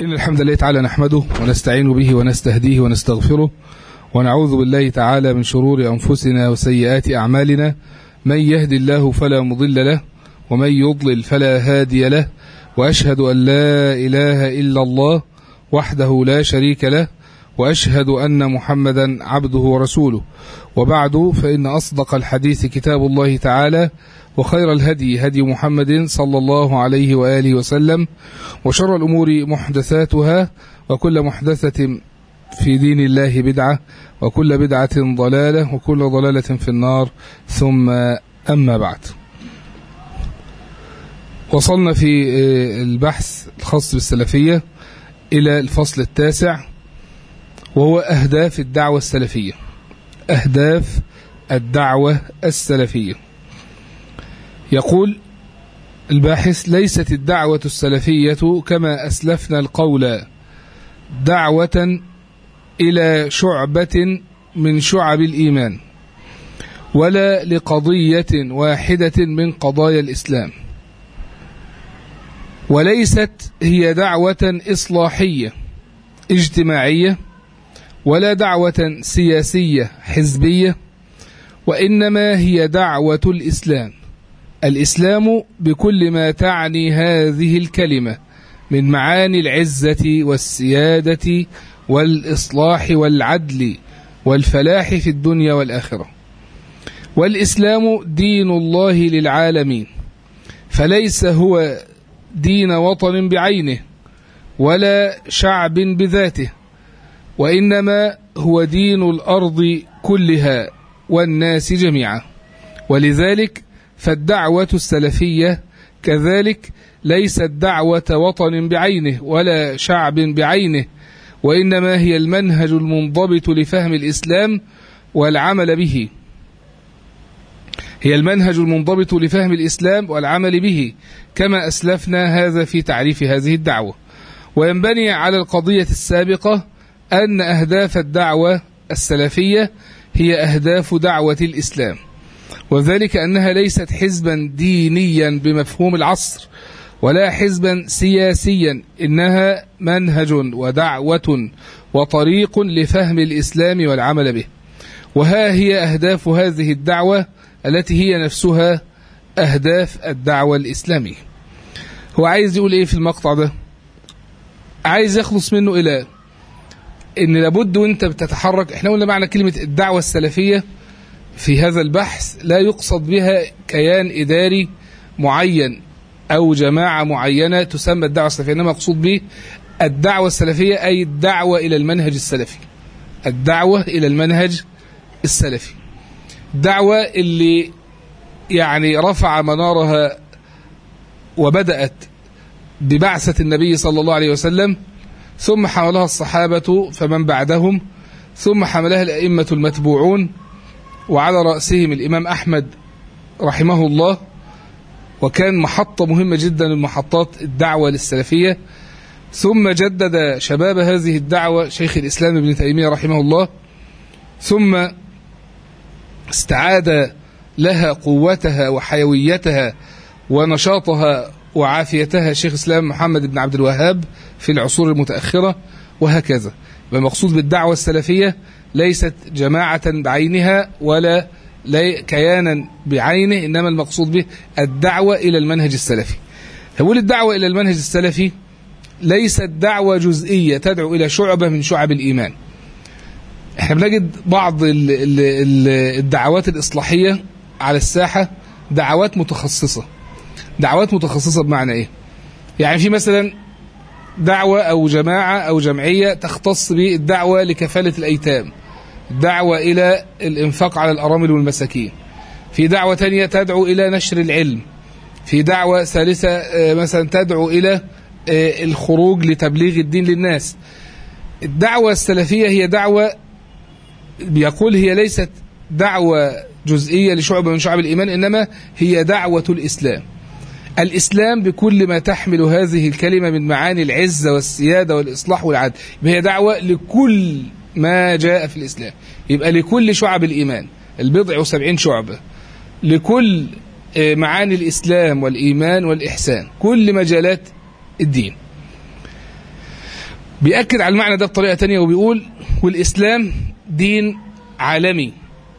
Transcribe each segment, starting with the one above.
إن الحمد لله تعالى نحمده ونستعين به ونستهديه ونستغفره ونعوذ بالله تعالى من شرور أنفسنا وسيئات أعمالنا من يهد الله فلا مضل له ومن يضلل فلا هادي له وأشهد أن لا إله إلا الله وحده لا شريك له وأشهد أن محمدا عبده ورسوله وبعد فإن أصدق الحديث كتاب الله تعالى وخير الهدي هدي محمد صلى الله عليه وآله وسلم وشر الأمور محدثاتها وكل محدثة في دين الله بدعة وكل بدعة ضلالة وكل ضلالة في النار ثم أما بعد وصلنا في البحث الخاص بالسلفية إلى الفصل التاسع وهو أهداف الدعوة السلفية أهداف الدعوة السلفية يقول الباحث ليست الدعوة السلفية كما أسلفنا القول دعوة إلى شعبة من شعب الإيمان ولا لقضية واحدة من قضايا الإسلام وليست هي دعوة إصلاحية اجتماعية ولا دعوة سياسية حزبية وإنما هي دعوة الإسلام الإسلام بكل ما تعني هذه الكلمة من معاني العزة والسيادة والإصلاح والعدل والفلاح في الدنيا والآخرة والإسلام دين الله للعالمين فليس هو دين وطن بعينه ولا شعب بذاته وإنما هو دين الأرض كلها والناس جميعا ولذلك فالدعوة السلفية كذلك ليست دعوة وطن بعينه ولا شعب بعينه وإنما هي المنهج المنضبط لفهم الإسلام والعمل به هي المنهج المنضبط لفهم الإسلام والعمل به كما أسلفنا هذا في تعريف هذه الدعوة وينبني على القضية السابقة أن أهداف الدعوة السلفية هي أهداف دعوة الإسلام وذلك أنها ليست حزبا دينيا بمفهوم العصر ولا حزبا سياسيا إنها منهج ودعوة وطريق لفهم الإسلام والعمل به وها هي أهداف هذه الدعوة التي هي نفسها أهداف الدعوة الإسلامية هو عايز يقول إيه في المقطع ده عايز يخلص منه إلى إن لابد وإنت بتتحرك إحنا قلنا معنى كلمة الدعوة السلفية في هذا البحث لا يقصد بها كيان إداري معين أو جماعة معينة تسمى الدعوة السلفية إنما مقصود به الدعوة السلفية أي الدعوة إلى المنهج السلفي الدعوة إلى المنهج السلفي الدعوة اللي يعني رفع منارها وبدأت ببعثة النبي صلى الله عليه وسلم ثم حملها الصحابة فمن بعدهم ثم حملها الأئمة المتبوعون وعلى رأسهم الإمام أحمد رحمه الله وكان محطة مهمة جدا من محطات الدعوة للسلفية ثم جدد شباب هذه الدعوة شيخ الإسلام ابن تيمية رحمه الله ثم استعاد لها قوتها وحيويتها ونشاطها وعافيتها شيخ الإسلام محمد بن عبد الوهاب في العصور المتأخرة وهكذا المقصود بالدعوة السلفية ليست جماعة بعينها ولا كيانا بعينه إنما المقصود به الدعوة إلى المنهج السلفي هقول الدعوة إلى المنهج السلفي ليست دعوة جزئية تدعو إلى شعبة من شعب الإيمان احنا بنجد بعض ال ال ال الدعوات الإصلاحية على الساحة دعوات متخصصة دعوات متخصصة بمعنى إيه يعني في مثلا دعوة أو جماعة أو جمعية تختص بالدعوة لكفالة الأيتام دعوة إلى الإنفاق على الأرامل والمساكين في دعوة تانية تدعو إلى نشر العلم في دعوة ثالثة مثلا تدعو إلى الخروج لتبليغ الدين للناس الدعوة السلفية هي دعوة بيقول هي ليست دعوة جزئية لشعب من شعب الإيمان إنما هي دعوة الإسلام الإسلام بكل ما تحمل هذه الكلمة من معاني العزة والسيادة والإصلاح والعدل هي دعوة لكل ما جاء في الإسلام يبقى لكل شعب الإيمان البضع وسبعين شعبة لكل معاني الإسلام والإيمان والإحسان كل مجالات الدين بيأكد على المعنى ده بطريقة تانية وبيقول والإسلام دين عالمي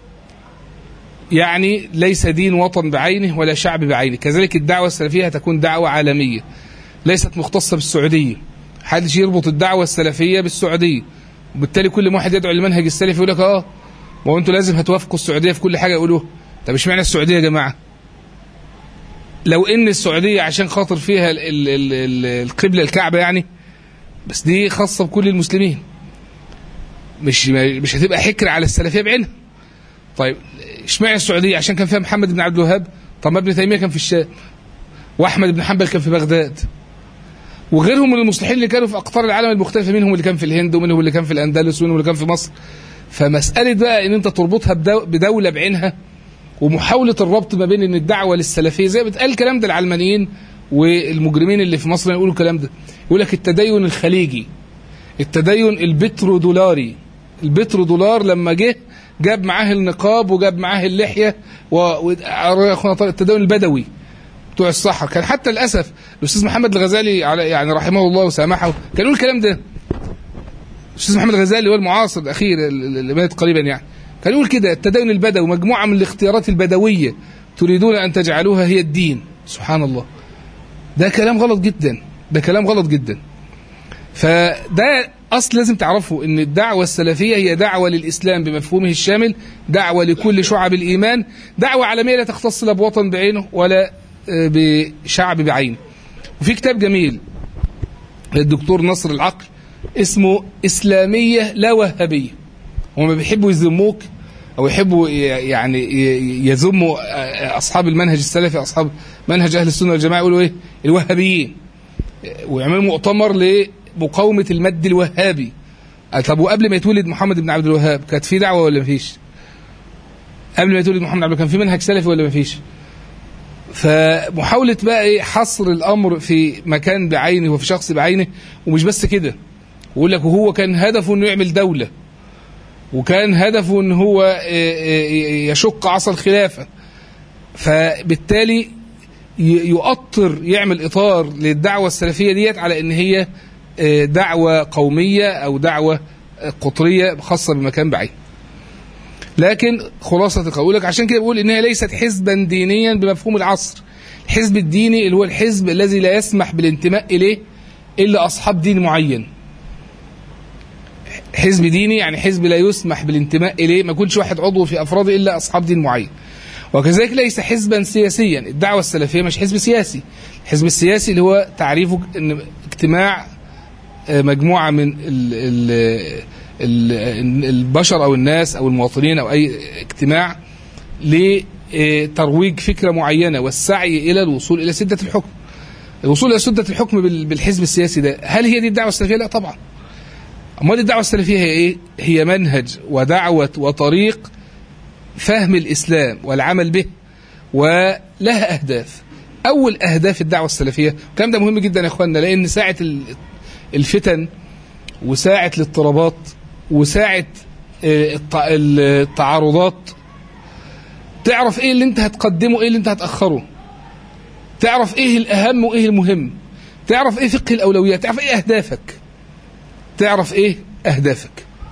يعني ليس دين وطن بعينه ولا شعب بعينه كذلك الدعوة السلفية هتكون دعوة عالمية ليست مختصة بالسعودية حدش يربط الدعوة السلفية بالسعودية وبالتالي كل واحد يدعو للمنهج السلفي يقول لك اه ما هو انتوا لازم هتوافقوا السعودية في كل حاجة يقولوها طب اشمعنى السعودية يا جماعة لو ان السعودية عشان خاطر فيها ال ال ال ال القبلة الكعبة يعني بس دي خاصة بكل المسلمين مش مش هتبقى حكر على السلفية بعينها طيب اشمعنى السعودية عشان كان فيها محمد بن عبد الوهاب طب ما ابن تيمية كان في الشام واحمد بن حنبل كان في بغداد وغيرهم من المصلحين اللي كانوا في اقطار العالم المختلفه منهم اللي كان في الهند ومنهم اللي كان في الاندلس ومنهم اللي كان في مصر فمساله بقى ان انت تربطها بدو- بدوله بعينها ومحاوله الربط ما بين ان الدعوه للسلفيه زي ما بتقال الكلام ده العلمانيين والمجرمين اللي في مصر يقولوا الكلام ده يقول لك التدين الخليجي التدين البترو دولاري البترو دولار لما جه جاب معاه النقاب وجاب معاه اللحيه و... و... يا اخوانا طارق، التدين البدوي بتوع الصحة كان حتى للأسف الأستاذ محمد الغزالي على يعني رحمه الله وسامحه كان يقول الكلام ده الأستاذ محمد الغزالي هو المعاصر الأخير اللي مات قريبا يعني كان يقول كده التدين البدوي مجموعة من الاختيارات البدوية تريدون أن تجعلوها هي الدين سبحان الله ده كلام غلط جدا ده كلام غلط جدا فده أصل لازم تعرفه أن الدعوة السلفية هي دعوة للإسلام بمفهومه الشامل دعوة لكل شعب الإيمان دعوة عالمية لا تختص لا بوطن بعينه ولا آه، بشعب بعينه وفي كتاب جميل للدكتور نصر العقل اسمه إسلامية لا وهابية هم بيحبوا يذموك أو يحبوا ي- يعني ي- يذموا آه، أصحاب المنهج السلفي أصحاب منهج أهل السنة والجماعة يقولوا إيه الوهابيين ويعملوا مؤتمر لمقاومة المد الوهابي آه، طب وقبل ما يتولد محمد بن عبد الوهاب كانت في دعوة ولا مفيش قبل ما يتولد محمد بن عبد الوهاب كان في منهج سلفي ولا مفيش فمحاولة بقى ايه حصر الأمر في مكان بعينه وفي شخص بعينه ومش بس كده ويقول لك وهو كان هدفه انه يعمل دولة وكان هدفه ان هو آه، آه، يشق عصا الخلافة فبالتالي ي- يؤطر يعمل إطار للدعوة السلفية ديت على ان هي آه، دعوة قومية أو دعوة آه، قطرية خاصة بمكان بعيد لكن خلاصة قولك عشان كده بقول إنها ليست حزبا دينيا بمفهوم العصر الحزب الديني اللي هو الحزب الذي لا يسمح بالانتماء إليه إلا أصحاب دين معين حزب ديني يعني حزب لا يسمح بالانتماء إليه ما يكونش واحد عضو في أفراده إلا أصحاب دين معين وكذلك ليس حزبا سياسيا الدعوة السلفية مش حزب سياسي الحزب السياسي اللي هو تعريفه ان اجتماع آه، مجموعة من ال ال ال البشر أو الناس أو المواطنين أو أي اجتماع لترويج فكرة معينة والسعي إلى الوصول إلى سدة الحكم الوصول إلى سدة الحكم بال- بالحزب السياسي ده هل هي دي الدعوة السلفية؟ لا طبعا أمال الدعوة السلفية هي إيه؟ هي منهج ودعوة وطريق فهم الإسلام والعمل به ولها أهداف أول أهداف الدعوة السلفية الكلام ده مهم جدا يا إخواننا لأن ساعة ال- الفتن وساعة الاضطرابات وساعة آه، الت- التعارضات تعرف ايه اللي انت هتقدمه ايه اللي انت هتأخره تعرف ايه الأهم وايه المهم تعرف ايه فقه الأولويات تعرف ايه أهدافك تعرف ايه أهدافك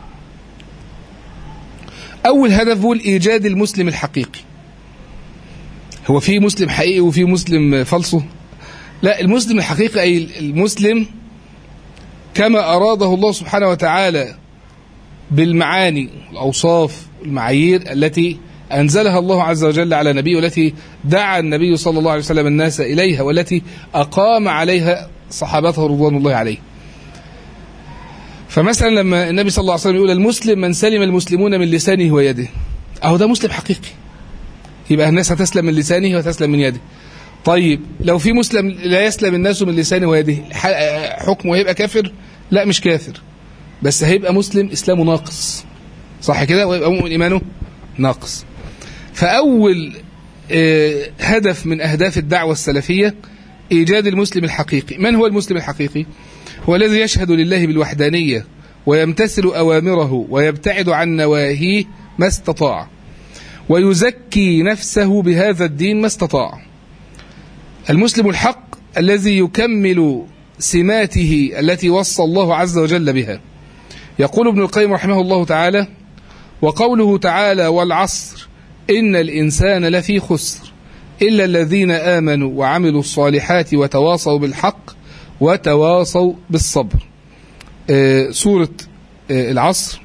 أول هدف هو إيجاد المسلم الحقيقي هو في مسلم حقيقي وفي مسلم فالصو لا المسلم الحقيقي أي المسلم كما أراده الله سبحانه وتعالى بالمعاني والأوصاف والمعايير التي أنزلها الله عز وجل على نبيه والتي دعا النبي صلى الله عليه وسلم الناس إليها والتي أقام عليها صحابته رضوان الله عليه فمثلا لما النبي صلى الله عليه وسلم يقول المسلم من سلم المسلمون من لسانه ويده أهو ده مسلم حقيقي يبقى الناس هتسلم من لسانه وتسلم من يده طيب لو في مسلم لا يسلم الناس من لسانه ويده ح- حكمه هيبقى كافر لا مش كافر بس هيبقى مسلم إسلامه ناقص صح كده ويبقى مؤمن إيمانه ناقص فأول آه، هدف من أهداف الدعوة السلفية إيجاد المسلم الحقيقي من هو المسلم الحقيقي هو الذي يشهد لله بالوحدانية ويمتثل أوامره ويبتعد عن نواهيه ما استطاع ويزكي نفسه بهذا الدين ما استطاع المسلم الحق الذي يكمل سماته التي وصى الله عز وجل بها يقول ابن القيم رحمه الله تعالى وقوله تعالى والعصر إن الإنسان لفي خسر إلا الذين آمنوا وعملوا الصالحات وتواصوا بالحق وتواصوا بالصبر آه سورة آه العصر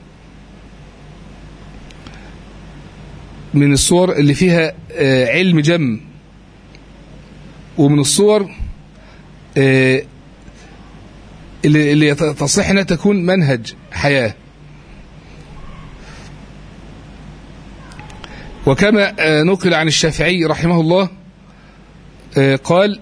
من الصور اللي فيها آه علم جم ومن الصور اللي, اللي تصح انها تكون منهج حياه وكما نقل عن الشافعي رحمه الله قال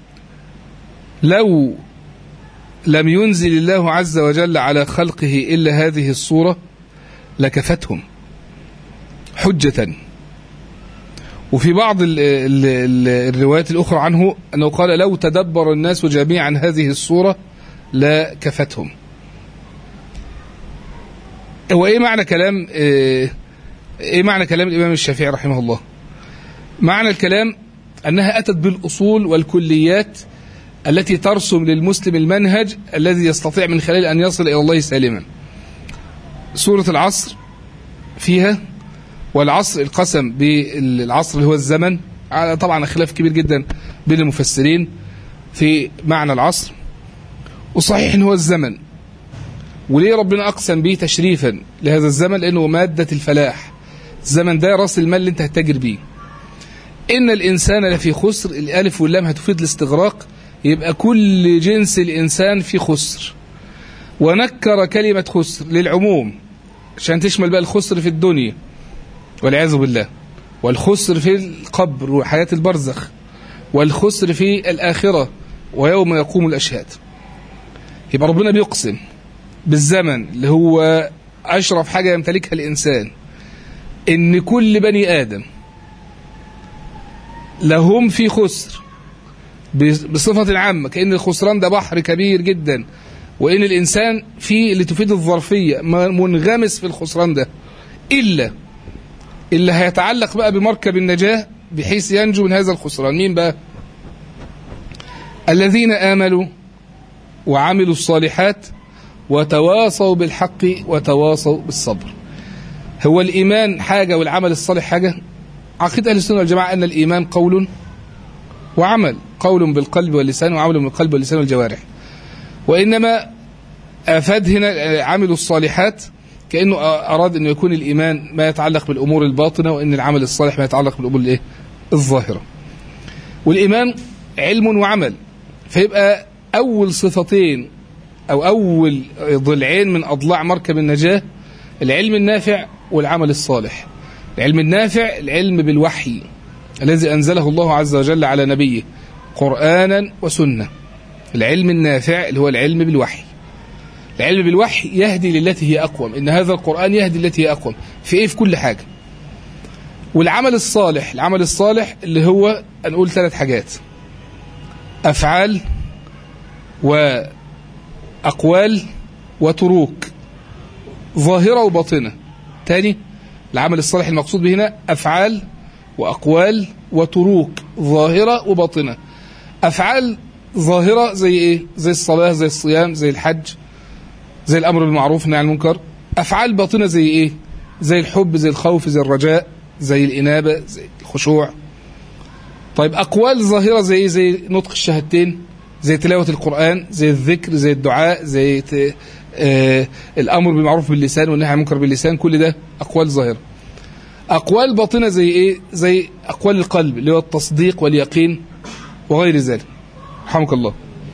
لو لم ينزل الله عز وجل على خلقه إلا هذه الصورة لكفتهم حجة وفي بعض ال ال ال الروايات الأخرى عنه أنه قال لو تدبر الناس جميعا هذه الصورة لكفتهم هو إيه معنى كلام إيه, إيه معنى كلام الإمام الشافعي رحمه الله معنى الكلام أنها أتت بالأصول والكليات التي ترسم للمسلم المنهج الذي يستطيع من خلال أن يصل إلى الله سالما سورة العصر فيها والعصر القسم بالعصر اللي هو الزمن طبعا خلاف كبير جدا بين المفسرين في معنى العصر وصحيح ان هو الزمن وليه ربنا اقسم به تشريفا لهذا الزمن لانه ماده الفلاح الزمن ده راس المال اللي انت هتتاجر بيه ان الانسان لفي خسر الالف واللام هتفيد الاستغراق يبقى كل جنس الانسان في خسر ونكر كلمه خسر للعموم عشان تشمل بقى الخسر في الدنيا والعياذ بالله والخسر في القبر وحياه البرزخ والخسر في الاخره ويوم يقوم الاشهاد يبقى ربنا بيقسم بالزمن اللي هو أشرف حاجة يمتلكها الإنسان إن كل بني آدم لهم في خسر بصفة عامة كأن الخسران ده بحر كبير جدا وإن الإنسان فيه اللي تفيد الظرفية منغمس في الخسران ده إلا اللي هيتعلق بقى بمركب النجاة بحيث ينجو من هذا الخسران مين بقى الذين آمنوا وعملوا الصالحات وتواصوا بالحق وتواصوا بالصبر هو الإيمان حاجة والعمل الصالح حاجة عقيدة أهل السنة والجماعة أن الإيمان قول وعمل قول بالقلب واللسان وعمل بالقلب واللسان والجوارح وإنما أفاد هنا عملوا الصالحات كأنه أراد أن يكون الإيمان ما يتعلق بالأمور الباطنة وأن العمل الصالح ما يتعلق بالأمور الإيه؟ الظاهرة والإيمان علم وعمل فيبقى أول صفتين أو أول ضلعين من أضلاع مركب النجاة العلم النافع والعمل الصالح العلم النافع العلم بالوحي الذي أنزله الله عز وجل على نبيه قرآنا وسنة العلم النافع اللي هو العلم بالوحي العلم بالوحي يهدي للتي هي أقوم إن هذا القرآن يهدي للتي هي أقوم في إيه في كل حاجة والعمل الصالح العمل الصالح اللي هو نقول ثلاث حاجات أفعال وأقوال وتروك ظاهرة وباطنة تاني العمل الصالح المقصود به هنا أفعال وأقوال وتروك ظاهرة وباطنة أفعال ظاهرة زي إيه زي الصلاة زي الصيام زي الحج زي الأمر بالمعروف والنهي عن المنكر أفعال باطنة زي إيه زي الحب زي الخوف زي الرجاء زي الإنابة زي الخشوع طيب أقوال ظاهرة زي إيه زي نطق الشهادتين زي تلاوة القرآن زي الذكر زي الدعاء زي ت... آه الأمر بالمعروف باللسان والنهي عن المنكر باللسان كل ده أقوال ظاهرة أقوال باطنة زي إيه زي أقوال القلب اللي هو التصديق واليقين وغير ذلك رحمك الله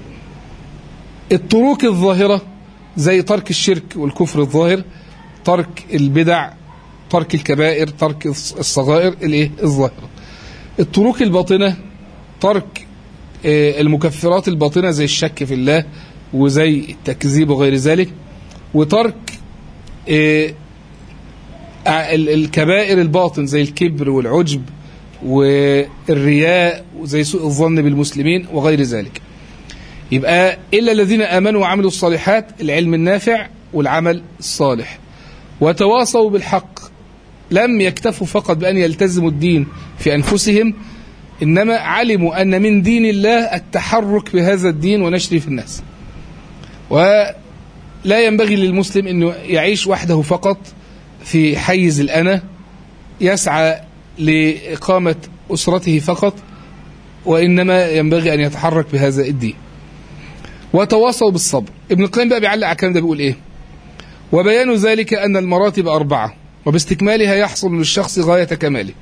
التروك الظاهرة زي ترك الشرك والكفر الظاهر ترك البدع ترك الكبائر ترك الصغائر الايه الظاهرة التروك الباطنة ترك المكفرات الباطنة زي الشك في الله وزي التكذيب وغير ذلك وترك الكبائر الباطن زي الكبر والعجب والرياء وزي سوء الظن بالمسلمين وغير ذلك يبقى إلا الذين آمنوا وعملوا الصالحات العلم النافع والعمل الصالح وتواصوا بالحق لم يكتفوا فقط بأن يلتزموا الدين في أنفسهم إنما علموا أن من دين الله التحرك بهذا الدين ونشره في الناس ولا ينبغي للمسلم أنه يعيش وحده فقط في حيز الأنا يسعى لإقامة أسرته فقط وإنما ينبغي أن يتحرك بهذا الدين وتواصوا بالصبر ابن القيم بقى بيعلق على الكلام ده بيقول إيه وبيان ذلك أن المراتب أربعة وباستكمالها يحصل للشخص غاية كماله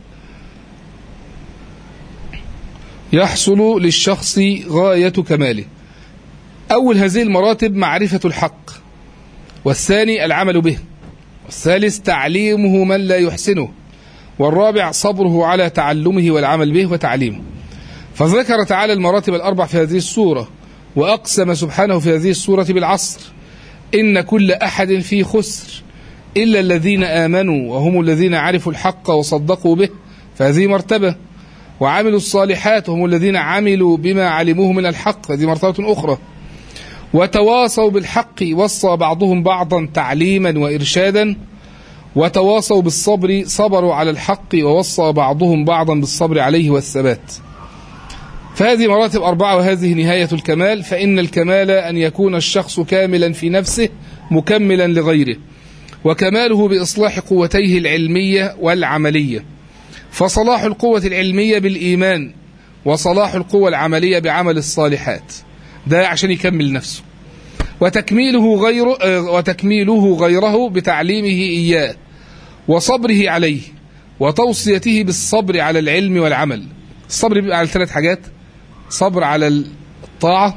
يحصل للشخص غاية كماله أول هذه المراتب معرفة الحق والثاني العمل به والثالث تعليمه من لا يحسنه والرابع صبره على تعلمه والعمل به وتعليمه فذكر تعالى المراتب الأربع في هذه السورة وأقسم سبحانه في هذه السورة بالعصر إن كل أحد في خسر إلا الذين آمنوا وهم الذين عرفوا الحق وصدقوا به فهذه مرتبة وعملوا الصالحات وهم الذين عملوا بما علموه من الحق هذه مرتبة أخرى وتواصوا بالحق وصى بعضهم بعضا تعليما وإرشادا وتواصوا بالصبر صبروا على الحق ووصى بعضهم بعضا بالصبر عليه والثبات فهذه مراتب أربعة وهذه نهاية الكمال فإن الكمال أن يكون الشخص كاملا في نفسه مكملا لغيره وكماله بإصلاح قوتيه العلمية والعملية فصلاح القوة العلمية بالإيمان وصلاح القوة العملية بعمل الصالحات ده عشان يكمل نفسه وتكميله غيره وتكميله غيره بتعليمه إياه وصبره عليه وتوصيته بالصبر على العلم والعمل الصبر بيبقى على ثلاث حاجات صبر على الطاعة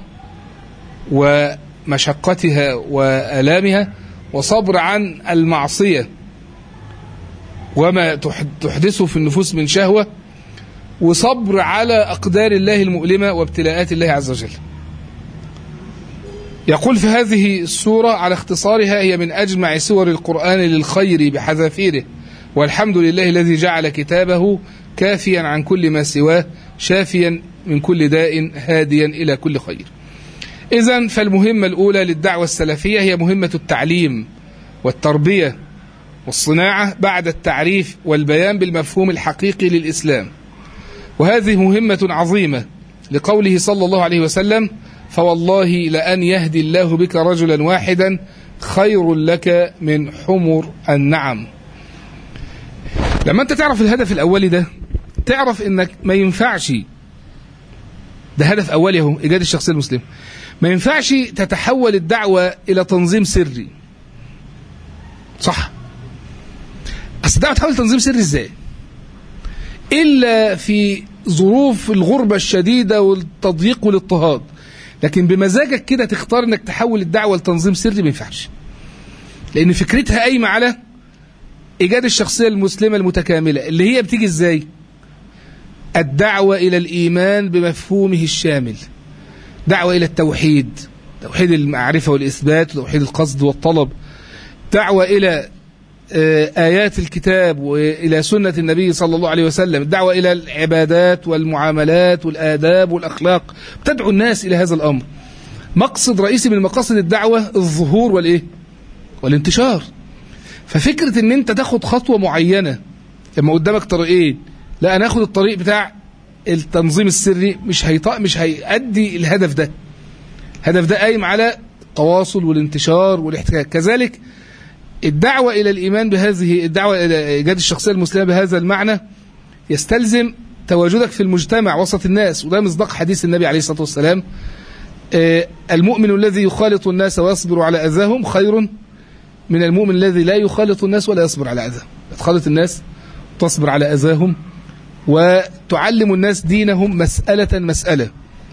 ومشقتها وآلامها وصبر عن المعصية وما تحدثه في النفوس من شهوة وصبر على أقدار الله المؤلمة وابتلاءات الله عز وجل يقول في هذه السورة على اختصارها هي من أجمع سور القرآن للخير بحذافيره والحمد لله الذي جعل كتابه كافيا عن كل ما سواه شافيا من كل داء هاديا إلى كل خير إذا فالمهمة الأولى للدعوة السلفية هي مهمة التعليم والتربية والصناعة بعد التعريف والبيان بالمفهوم الحقيقي للإسلام وهذه مهمة عظيمة لقوله صلى الله عليه وسلم فوالله لأن يهدي الله بك رجلا واحدا خير لك من حمر النعم لما انت تعرف الهدف الأولي ده تعرف انك ما ينفعش ده هدف أولي اهو إيجاد الشخصية المسلمة ما ينفعش تتحول الدعوة إلى تنظيم سري صح أصل الدعوة تحول تنظيم سري إزاي إلا في ظروف الغربة الشديدة والتضييق والاضطهاد لكن بمزاجك كده تختار انك تحول الدعوة لتنظيم سري ما ينفعش لأن فكرتها قايمة على إيجاد الشخصية المسلمة المتكاملة اللي هي بتيجي إزاي الدعوة إلى الإيمان بمفهومه الشامل دعوة إلى التوحيد توحيد المعرفة والإثبات وتوحيد القصد والطلب دعوة إلى آيات الكتاب وإلى سنة النبي صلى الله عليه وسلم الدعوة إلى العبادات والمعاملات والآداب والأخلاق تدعو الناس إلى هذا الأمر مقصد رئيسي من مقاصد الدعوة الظهور والإيه والانتشار ففكرة ان انت تاخد خطوة معينة لما قدامك طريقين لا انا اخد الطريق بتاع التنظيم السري مش هيطق مش هيأدي الهدف ده الهدف ده قايم على التواصل والانتشار والاحتكاك كذلك الدعوة إلى الإيمان بهذه الدعوة إلى إيجاد الشخصية المسلمة بهذا المعنى يستلزم تواجدك في المجتمع وسط الناس وده مصداق حديث النبي عليه الصلاة والسلام المؤمن الذي يخالط الناس ويصبر على أذاهم خير من المؤمن الذي لا يخالط الناس ولا يصبر على أذاهم تخالط الناس تصبر على أذاهم وتعلم الناس دينهم مسألة مسألة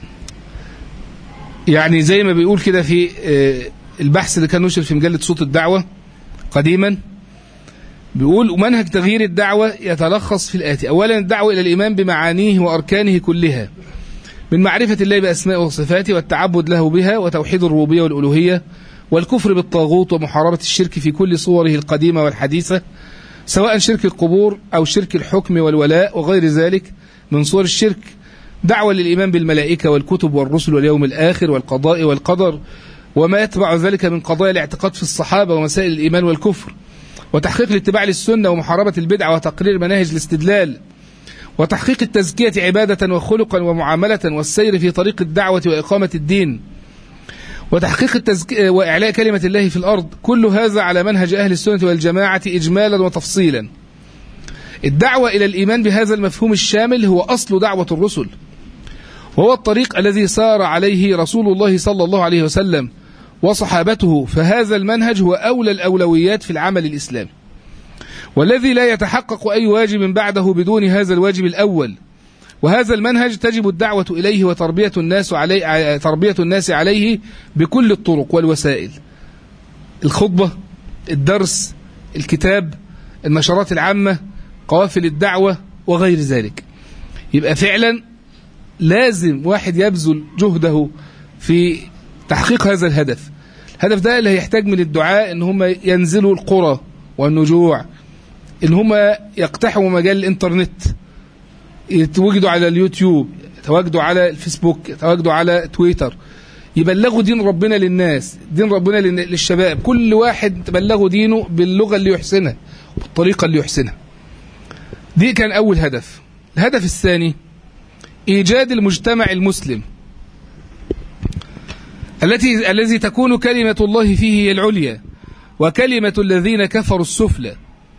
يعني زي ما بيقول كده في البحث اللي كان نشر في مجلة صوت الدعوة قديما بيقول ومنهج تغيير الدعوة يتلخص في الآتي أولا الدعوة إلى الإيمان بمعانيه وأركانه كلها من معرفة الله بأسماء وصفاته والتعبد له بها وتوحيد الربوبية والألوهية والكفر بالطاغوت ومحاربة الشرك في كل صوره القديمة والحديثة سواء شرك القبور أو شرك الحكم والولاء وغير ذلك من صور الشرك دعوة للإيمان بالملائكة والكتب والرسل واليوم الآخر والقضاء والقدر وما يتبع ذلك من قضايا الاعتقاد في الصحابة ومسائل الإيمان والكفر وتحقيق الاتباع للسنة ومحاربة البدع وتقرير مناهج الاستدلال وتحقيق التزكية عبادة وخلقا ومعاملة والسير في طريق الدعوة وإقامة الدين وتحقيق التزكية وإعلاء كلمة الله في الأرض كل هذا على منهج أهل السنة والجماعة إجمالا وتفصيلا الدعوة إلى الإيمان بهذا المفهوم الشامل هو أصل دعوة الرسل وهو الطريق الذي سار عليه رسول الله صلى الله عليه وسلم وصحابته فهذا المنهج هو أولى الأولويات في العمل الإسلامي والذي لا يتحقق أي واجب بعده بدون هذا الواجب الأول وهذا المنهج تجب الدعوة إليه وتربية الناس عليه تربية الناس عليه بكل الطرق والوسائل الخطبة الدرس الكتاب النشرات العامة قوافل الدعوة وغير ذلك يبقى فعلا لازم واحد يبذل جهده في تحقيق هذا الهدف الهدف ده اللي هيحتاج من الدعاء ان هم ينزلوا القرى والنجوع ان هم يقتحموا مجال الانترنت يتواجدوا على اليوتيوب يتواجدوا على الفيسبوك يتواجدوا على تويتر يبلغوا دين ربنا للناس دين ربنا للشباب كل واحد تبلغوا دينه باللغة اللي يحسنها بالطريقة اللي يحسنها دي كان أول هدف الهدف الثاني إيجاد المجتمع المسلم التي الذي تكون كلمة الله فيه هي العليا وكلمة الذين كفروا السفلى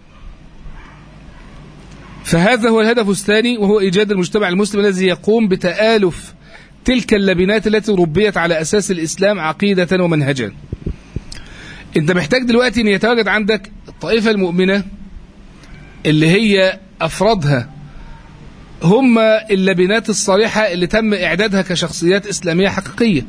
فهذا هو الهدف الثاني وهو إيجاد المجتمع المسلم الذي يقوم بتآلف تلك اللبنات التي ربيت على أساس الإسلام عقيدة ومنهجا أنت محتاج دلوقتي أن يتواجد عندك الطائفة المؤمنة اللي هي أفرادها هم اللبنات الصالحة اللي تم إعدادها كشخصيات إسلامية حقيقية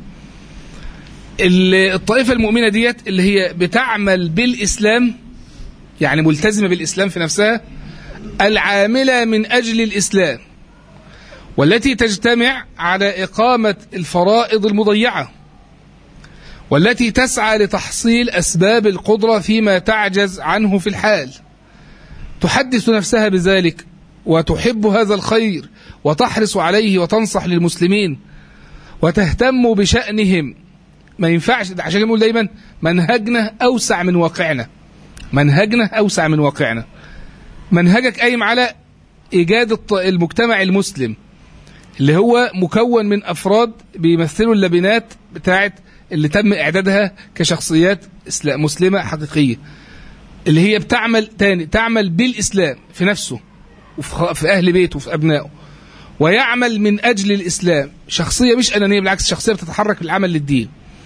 الطائفة المؤمنة ديت اللي هي بتعمل بالإسلام يعني ملتزمة بالإسلام في نفسها العاملة من أجل الإسلام والتي تجتمع على إقامة الفرائض المضيعة والتي تسعى لتحصيل أسباب القدرة فيما تعجز عنه في الحال تحدث نفسها بذلك وتحب هذا الخير وتحرص عليه وتنصح للمسلمين وتهتم بشأنهم ما ينفعش عشان نقول دايما منهجنا أوسع من واقعنا منهجنا أوسع من واقعنا منهجك قايم على إيجاد المجتمع المسلم اللي هو مكون من أفراد بيمثلوا اللبنات بتاعت اللي تم إعدادها كشخصيات مسلمة حقيقية اللي هي بتعمل تاني تعمل بالإسلام في نفسه وفي أهل بيته وفي أبنائه ويعمل من أجل الإسلام شخصية مش أنانية بالعكس شخصية بتتحرك بالعمل للدين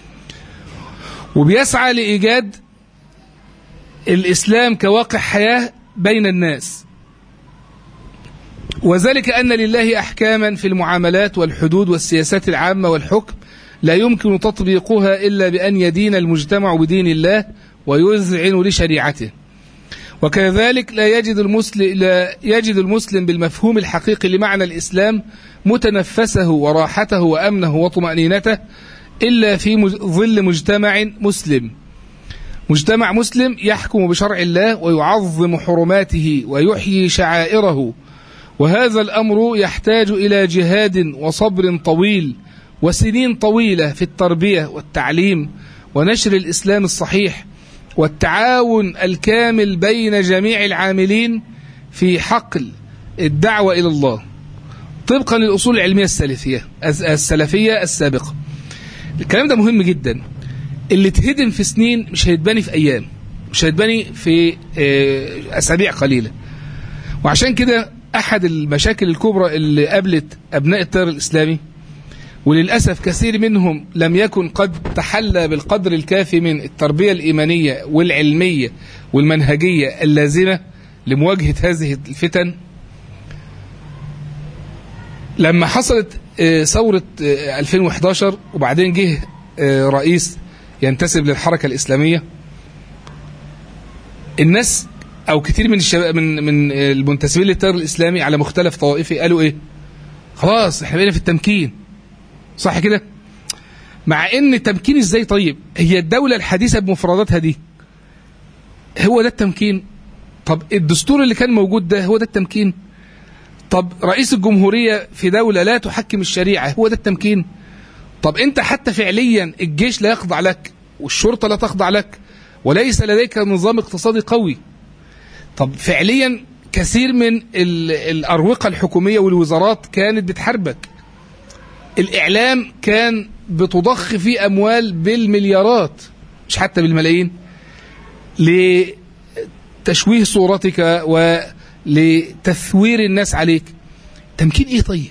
وبيسعى لإيجاد الإسلام كواقع حياة بين الناس وذلك أن لله أحكاما في المعاملات والحدود والسياسات العامة والحكم لا يمكن تطبيقها إلا بأن يدين المجتمع بدين الله ويذعن لشريعته وكذلك لا يجد المسلم لا يجد المسلم بالمفهوم الحقيقي لمعنى الإسلام متنفسه وراحته وأمنه وطمأنينته إلا في ظل مجتمع مسلم مجتمع مسلم يحكم بشرع الله ويعظم حرماته ويحيي شعائره وهذا الأمر يحتاج إلى جهاد وصبر طويل وسنين طويلة في التربية والتعليم ونشر الإسلام الصحيح والتعاون الكامل بين جميع العاملين في حقل الدعوة إلى الله طبقا للأصول العلمية السلفية السلفية السابقة الكلام ده مهم جدا اللي اتهدم في سنين مش هيتبني في أيام مش هيتبني في أسابيع قليلة وعشان كده أحد المشاكل الكبرى اللي قابلت أبناء التيار الإسلامي وللأسف كثير منهم لم يكن قد تحلى بالقدر الكافي من التربية الإيمانية والعلمية والمنهجية اللازمة لمواجهة هذه الفتن لما حصلت ثورة 2011 وبعدين جه رئيس ينتسب للحركة الإسلامية الناس أو كتير من الشباب من من المنتسبين للتيار الإسلامي على مختلف طوائفه قالوا إيه؟ خلاص إحنا بقينا في التمكين صح كده؟ مع إن التمكين إزاي طيب؟ هي الدولة الحديثة بمفرداتها دي هو ده التمكين؟ طب الدستور اللي كان موجود ده هو ده التمكين؟ طب رئيس الجمهورية في دولة لا تحكم الشريعة هو ده التمكين؟ طب انت حتى فعليا الجيش لا يخضع لك والشرطة لا تخضع لك وليس لديك نظام اقتصادي قوي طب فعليا كثير من ال- الأروقة الحكومية والوزارات كانت بتحاربك الإعلام كان بتضخ فيه أموال بالمليارات مش حتى بالملايين لتشويه صورتك ولتثوير الناس عليك تمكين ايه طيب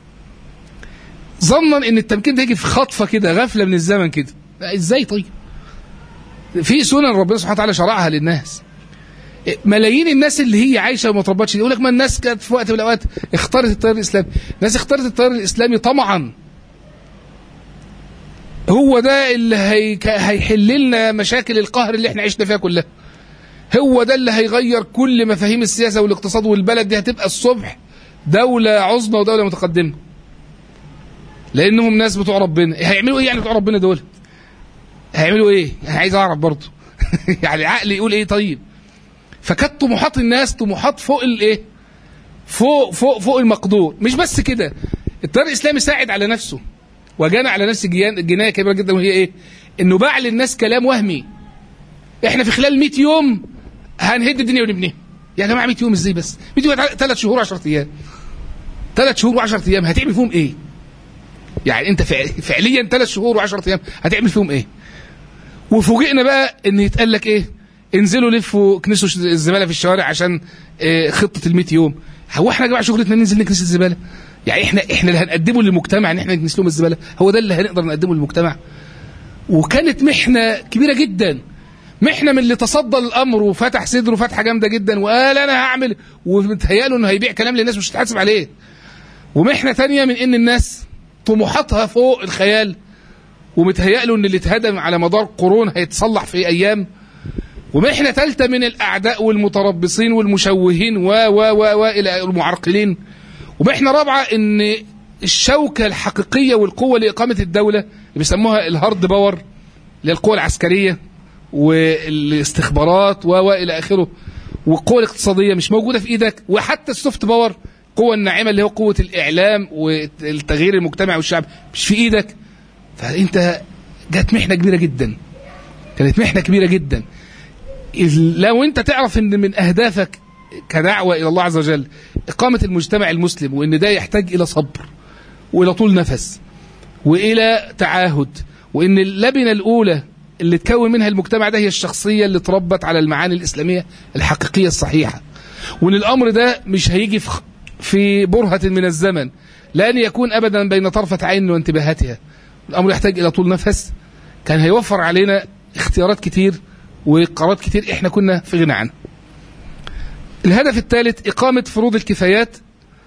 ظنا ان التمكين ده يجي في خطفه كده غفله من الزمن كده لا، ازاي طيب في سنن ربنا سبحانه وتعالى شرعها للناس ملايين الناس اللي هي عايشه وما تربتش يقول لك ما الناس كانت في وقت من الاوقات اختارت التيار الاسلامي الناس اختارت التيار الاسلامي طمعا هو ده اللي هي... هيحل لنا مشاكل القهر اللي احنا عشنا فيها كلها هو ده اللي هيغير كل مفاهيم السياسه والاقتصاد والبلد دي هتبقى الصبح دوله عظمى ودوله متقدمه لانهم ناس بتوع ربنا هيعملوا ايه يعني بتوع ربنا دول هيعملوا ايه انا عايز اعرف برضه يعني عقلي يقول ايه طيب فكانت طموحات الناس طموحات فوق الايه فوق فوق فوق المقدور مش بس كده التيار الاسلامي ساعد على نفسه وجنى على نفسه جيان- جنايه كبيره جدا وهي ايه انه باع للناس كلام وهمي احنا في خلال 100 يوم هنهد الدنيا ونبنيها يا جماعه 100 يوم ازاي بس 100 يوم ثلاث شهور 10 ايام ثلاث شهور و10 ايام هتعمل فيهم ايه يعني انت فع- فعليا ثلاث شهور و10 ايام هتعمل فيهم ايه وفوجئنا بقى ان يتقال لك ايه انزلوا لفوا كنسوا ش- الزباله في الشوارع عشان اه خطه ال 100 يوم هو احنا يا جماعه شغلتنا ننزل نكنس الزباله يعني احنا احنا اللي هنقدمه للمجتمع ان احنا نكنس لهم الزباله هو ده اللي هنقدر نقدمه للمجتمع وكانت محنه كبيره جدا محنه من اللي تصدى للامر وفتح صدره فتحه جامده جدا وقال انا هعمل ومتهيأله انه هيبيع كلام للناس مش هتحاسب عليه ومحنه تانية من ان الناس طموحاتها فوق الخيال ومتهيأله ان اللي اتهدم على مدار قرون هيتصلح في ايام ومحنه ثالثه من الاعداء والمتربصين والمشوهين و و و و الى المعرقلين ومحنه رابعه ان الشوكه الحقيقيه والقوه لاقامه الدوله اللي بيسموها الهارد باور اللي هي القوه العسكريه والاستخبارات و و الى اخره والقوه الاقتصاديه مش موجوده في ايدك وحتى السوفت باور القوه الناعمه اللي هو قوه الاعلام والتغيير المجتمع والشعب مش في ايدك فانت جت محنه كبيره جدا كانت محنه كبيره جدا إذ لو انت تعرف ان من اهدافك كدعوه الى الله عز وجل اقامه المجتمع المسلم وان ده يحتاج الى صبر والى طول نفس والى تعاهد وان اللبنه الاولى اللي تكون منها المجتمع ده هي الشخصيه اللي اتربت على المعاني الاسلاميه الحقيقيه الصحيحه وان الامر ده مش هيجي في في برهه من الزمن لن يكون ابدا بين طرفه عين وانتباهاتها الامر يحتاج الى طول نفس كان هيوفر علينا اختيارات كتير وقرارات كتير احنا كنا في غنى عنها الهدف الثالث إقامة فروض الكفايات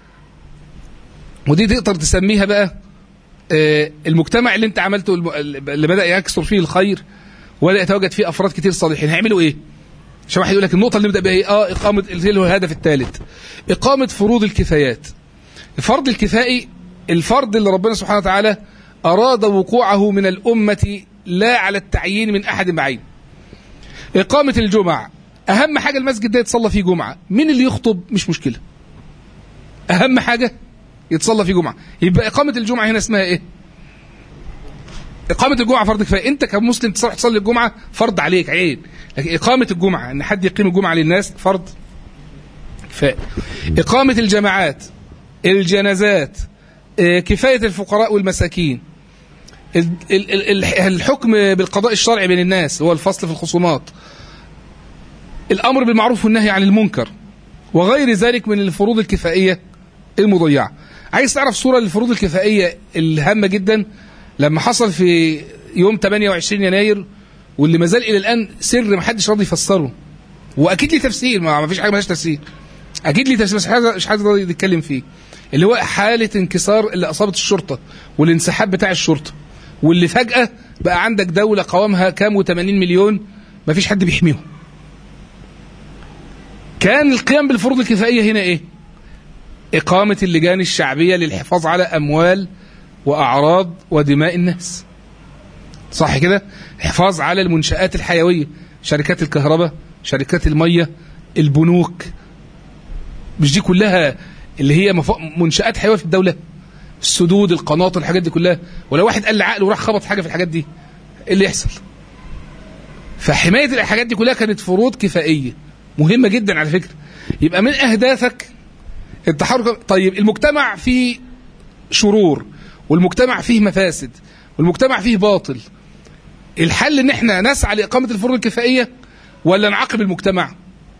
ودي تقدر تسميها بقى آه، المجتمع اللي انت عملته الم- اللي بدأ يكثر فيه الخير ولا يتواجد فيه أفراد كتير صالحين هيعملوا إيه؟ عشان واحد يقول لك النقطة اللي نبدأ بها إيه؟ آه إقامة اللي هو الهدف الثالث إقامة فروض الكفايات الفرض الكفائي الفرض اللي ربنا سبحانه وتعالى أراد وقوعه من الأمة لا على التعيين من أحد بعين إقامة الجمعة أهم حاجة المسجد ده يتصلى فيه جمعة مين اللي يخطب مش مشكلة أهم حاجة يتصلى فيه جمعة يبقى إقامة الجمعة هنا اسمها إيه إقامة الجمعة فرض كفاية أنت كمسلم تصلي تصلي الجمعة فرض عليك عين لكن إقامة الجمعة إن حد يقيم الجمعة للناس فرض كفاية إقامة الجماعات الجنازات آه، كفاية الفقراء والمساكين ال- ال- ال- الحكم بالقضاء الشرعي بين الناس هو الفصل في الخصومات الامر بالمعروف والنهي عن المنكر وغير ذلك من الفروض الكفائيه المضيعه عايز تعرف صوره للفروض الكفائيه الهامه جدا لما حصل في يوم 28 يناير واللي ما زال الى الان سر ما حدش راضي يفسره واكيد ليه تفسير ما ما فيش حاجه مالهاش تفسير اكيد ليه تفسير بس حاجة- مش حد راضي يتكلم فيه اللي هو حاله انكسار اللي اصابت الشرطه والانسحاب بتاع الشرطه واللي فجاه بقى عندك دوله قوامها كام و80 مليون ما فيش حد بيحميهم كان القيام بالفروض الكفائية هنا إيه؟ إقامة اللجان الشعبية للحفاظ على أموال وأعراض ودماء الناس صح كده؟ الحفاظ على المنشآت الحيوية شركات الكهرباء شركات المية البنوك مش دي كلها اللي هي مف... منشآت حيوية في الدولة السدود القناطر الحاجات دي كلها ولو واحد قال عقله وراح خبط حاجة في الحاجات دي ايه اللي يحصل فحماية الحاجات دي كلها كانت فروض كفائية مهمة جدا على فكرة يبقى من اهدافك التحرك طيب المجتمع فيه شرور والمجتمع فيه مفاسد والمجتمع فيه باطل الحل ان احنا نسعى لاقامه الفروض الكفائيه ولا نعاقب المجتمع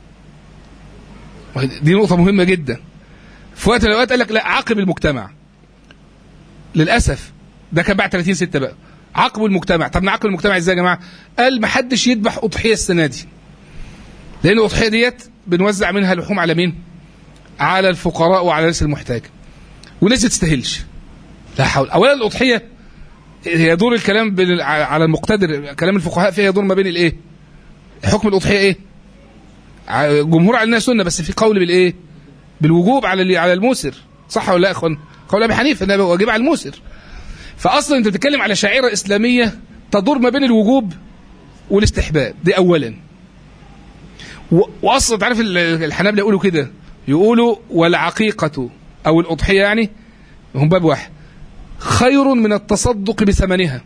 دي نقطه مهمه جدا في وقت من الاوقات قال لك لا عاقب المجتمع للاسف ده كان بعد 30 6 بقى عاقبوا المجتمع طب نعاقب المجتمع ازاي يا جماعه قال ما حدش يذبح اضحيه السنه دي لان الاضحيه ديت بنوزع منها لحوم على مين على الفقراء وعلى الناس المحتاجه والناس ما تستاهلش لا حول اولا الاضحيه هي دور الكلام بين على المقتدر كلام الفقهاء فيها يدور ما بين الايه حكم الاضحيه ايه جمهور على الناس سنه بس في قول بالايه بالوجوب على اللي على الموسر صح ولا لا يا اخوان قول ابي حنيفه انها واجب على الموسر فاصلا انت بتتكلم على شعيره اسلاميه تدور ما بين الوجوب والاستحباب دي اولا واصلا تعرف الحنابله يقولوا كده يقولوا والعقيقه او الاضحيه يعني هم باب واحد خير من التصدق بثمنها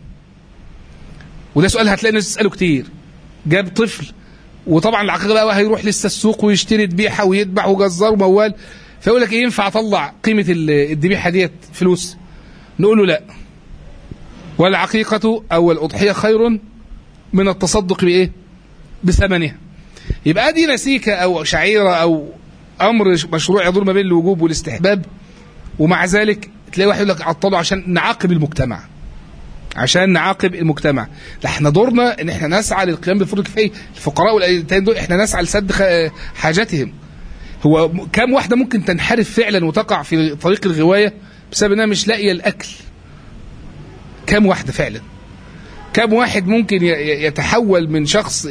وده سؤال هتلاقي الناس تساله كتير جاب طفل وطبعا العقيقه بقى هيروح لسه السوق ويشتري ذبيحه ويذبح وجزار وموال فيقول لك ايه ينفع اطلع قيمه الذبيحه ديت فلوس نقول له لا والعقيقه او الاضحيه خير من التصدق بايه بثمنها يبقى دي نسيكه او شعيره او امر مشروع يدور ما بين الوجوب والاستحباب ومع ذلك تلاقي واحد يقول لك عطله عشان نعاقب المجتمع عشان نعاقب المجتمع ده احنا دورنا ان احنا نسعى للقيام بالفروض الكفايه الفقراء والايتام دول احنا نسعى لسد حاجاتهم هو كم واحده ممكن تنحرف فعلا وتقع في طريق الغوايه بسبب انها مش لاقيه الاكل كم واحده فعلا كم واحد ممكن يتحول من شخص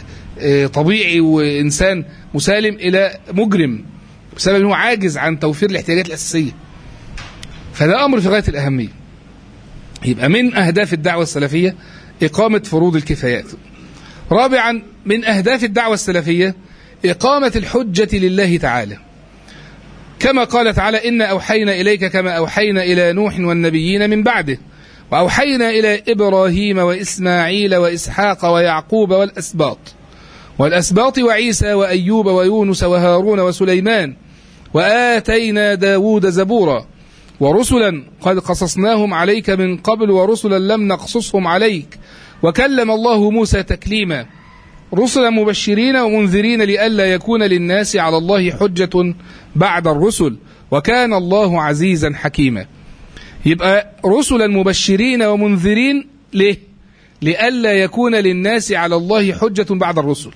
طبيعي وانسان مسالم الى مجرم بسبب انه عاجز عن توفير الاحتياجات الاساسيه فده امر في غايه الاهميه يبقى من اهداف الدعوه السلفيه اقامه فروض الكفايات رابعا من اهداف الدعوه السلفيه اقامه الحجه لله تعالى كما قال تعالى انا اوحينا اليك كما اوحينا الى نوح والنبيين من بعده واوحينا الى ابراهيم واسماعيل واسحاق ويعقوب والاسباط والاسباط وعيسى وايوب ويونس وهارون وسليمان واتينا داود زبورا ورسلا قد قصصناهم عليك من قبل ورسلا لم نقصصهم عليك وكلم الله موسى تكليما رسلا مبشرين ومنذرين لئلا يكون للناس على الله حجة بعد الرسل وكان الله عزيزا حكيما يبقى رسلا مبشرين ومنذرين ليه لئلا يكون للناس على الله حجة بعد الرسل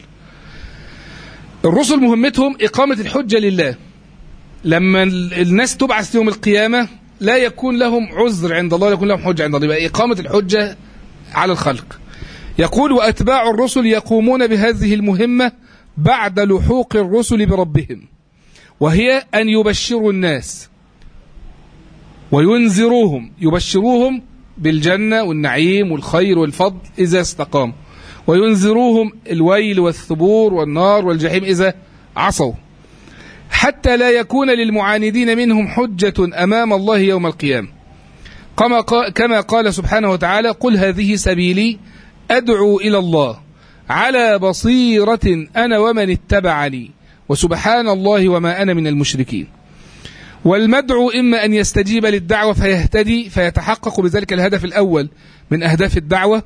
الرسل مهمتهم إقامة الحجة لله لما الناس تبعث يوم القيامة لا يكون لهم عذر عند الله لا يكون لهم حجة عند الله يبقى إقامة الحجة على الخلق يقول وأتباع الرسل يقومون بهذه المهمة بعد لحوق الرسل بربهم وهي أن يبشروا الناس وينذروهم يبشروهم بالجنة والنعيم والخير والفضل إذا استقاموا وينذروهم الويل والثبور والنار والجحيم إذا عصوا حتى لا يكون للمعاندين منهم حجة أمام الله يوم القيامة كما قال سبحانه وتعالى قل هذه سبيلي أدعو إلى الله على بصيرة أنا ومن اتبعني وسبحان الله وما أنا من المشركين والمدعو إما أن يستجيب للدعوة فيهتدي فيتحقق بذلك الهدف الأول من أهداف الدعوة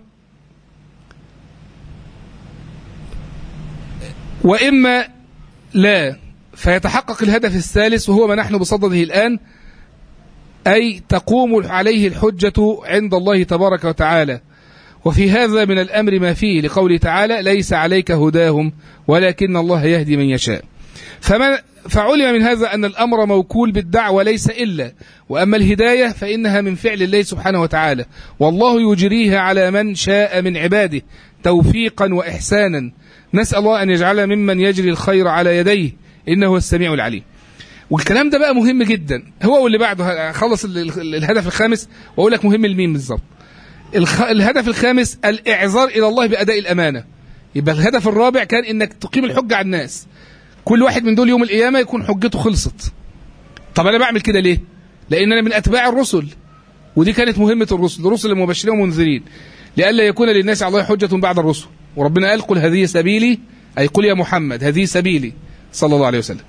وإما لا فيتحقق الهدف الثالث وهو ما نحن بصدده الآن أي تقوم عليه الحجة عند الله تبارك وتعالى وفي هذا من الأمر ما فيه لقوله تعالى ليس عليك هداهم ولكن الله يهدي من يشاء فما فعلم من هذا أن الأمر موكول بالدعوة ليس إلا وأما الهداية فإنها من فعل الله سبحانه وتعالى والله يجريها على من شاء من عباده توفيقا وإحسانا نسأل الله أن يجعل ممن يجري الخير على يديه إنه هو السميع العليم والكلام ده بقى مهم جدا هو واللي بعده خلص الهدف الخامس واقول لك مهم لمين بالظبط الهدف الخامس الاعذار الى الله باداء الامانه يبقى الهدف الرابع كان انك تقيم الحجه على الناس كل واحد من دول يوم القيامه يكون حجته خلصت طب انا بعمل كده ليه لان انا من اتباع الرسل ودي كانت مهمه الرسل الرسل المبشرين ومنذرين لئلا يكون للناس على الله حجه بعد الرسل وربنا قال قل هذه سبيلي اي قل يا محمد هذه سبيلي صلى الله عليه وسلم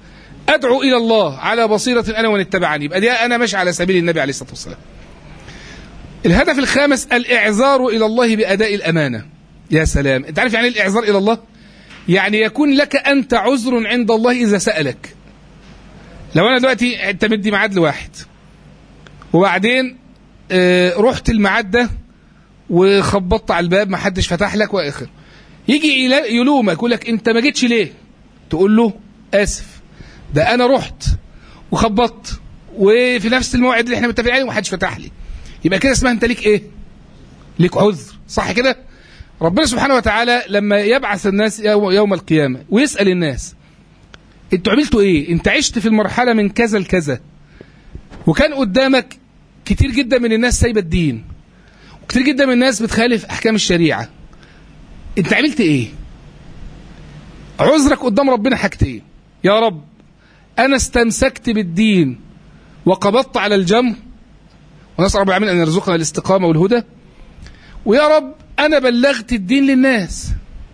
ادعو الى الله على بصيره انا ومن اتبعني يبقى دي انا ماشي على سبيل النبي عليه الصلاه والسلام الهدف الخامس الاعذار الى الله باداء الامانه يا سلام انت عارف يعني ايه الاعذار الى الله يعني يكون لك انت عذر عند الله اذا سالك لو انا دلوقتي انت مدي ميعاد لواحد وبعدين آه، رحت الميعاد ده وخبطت على الباب ما حدش فتح لك واخر يجي يلا- يلومك يقول لك انت ما جيتش ليه تقول له اسف ده انا رحت وخبطت وفي نفس الموعد اللي احنا متفقين عليه ومحدش فتح لي يبقى كده اسمها انت ليك ايه ليك عذر صح كده ربنا سبحانه وتعالى لما يبعث الناس يوم يوم القيامه ويسال الناس انتوا عملتوا ايه انت عشت في المرحله من كذا لكذا وكان قدامك كتير جدا من الناس سايبه الدين وكتير جدا من الناس بتخالف احكام الشريعه انت عملت ايه عذرك قدام ربنا حاجتين يا رب انا استمسكت بالدين وقبضت على الجمر ونسال رب العالمين ان يرزقنا الاستقامه والهدى ويا رب انا بلغت الدين للناس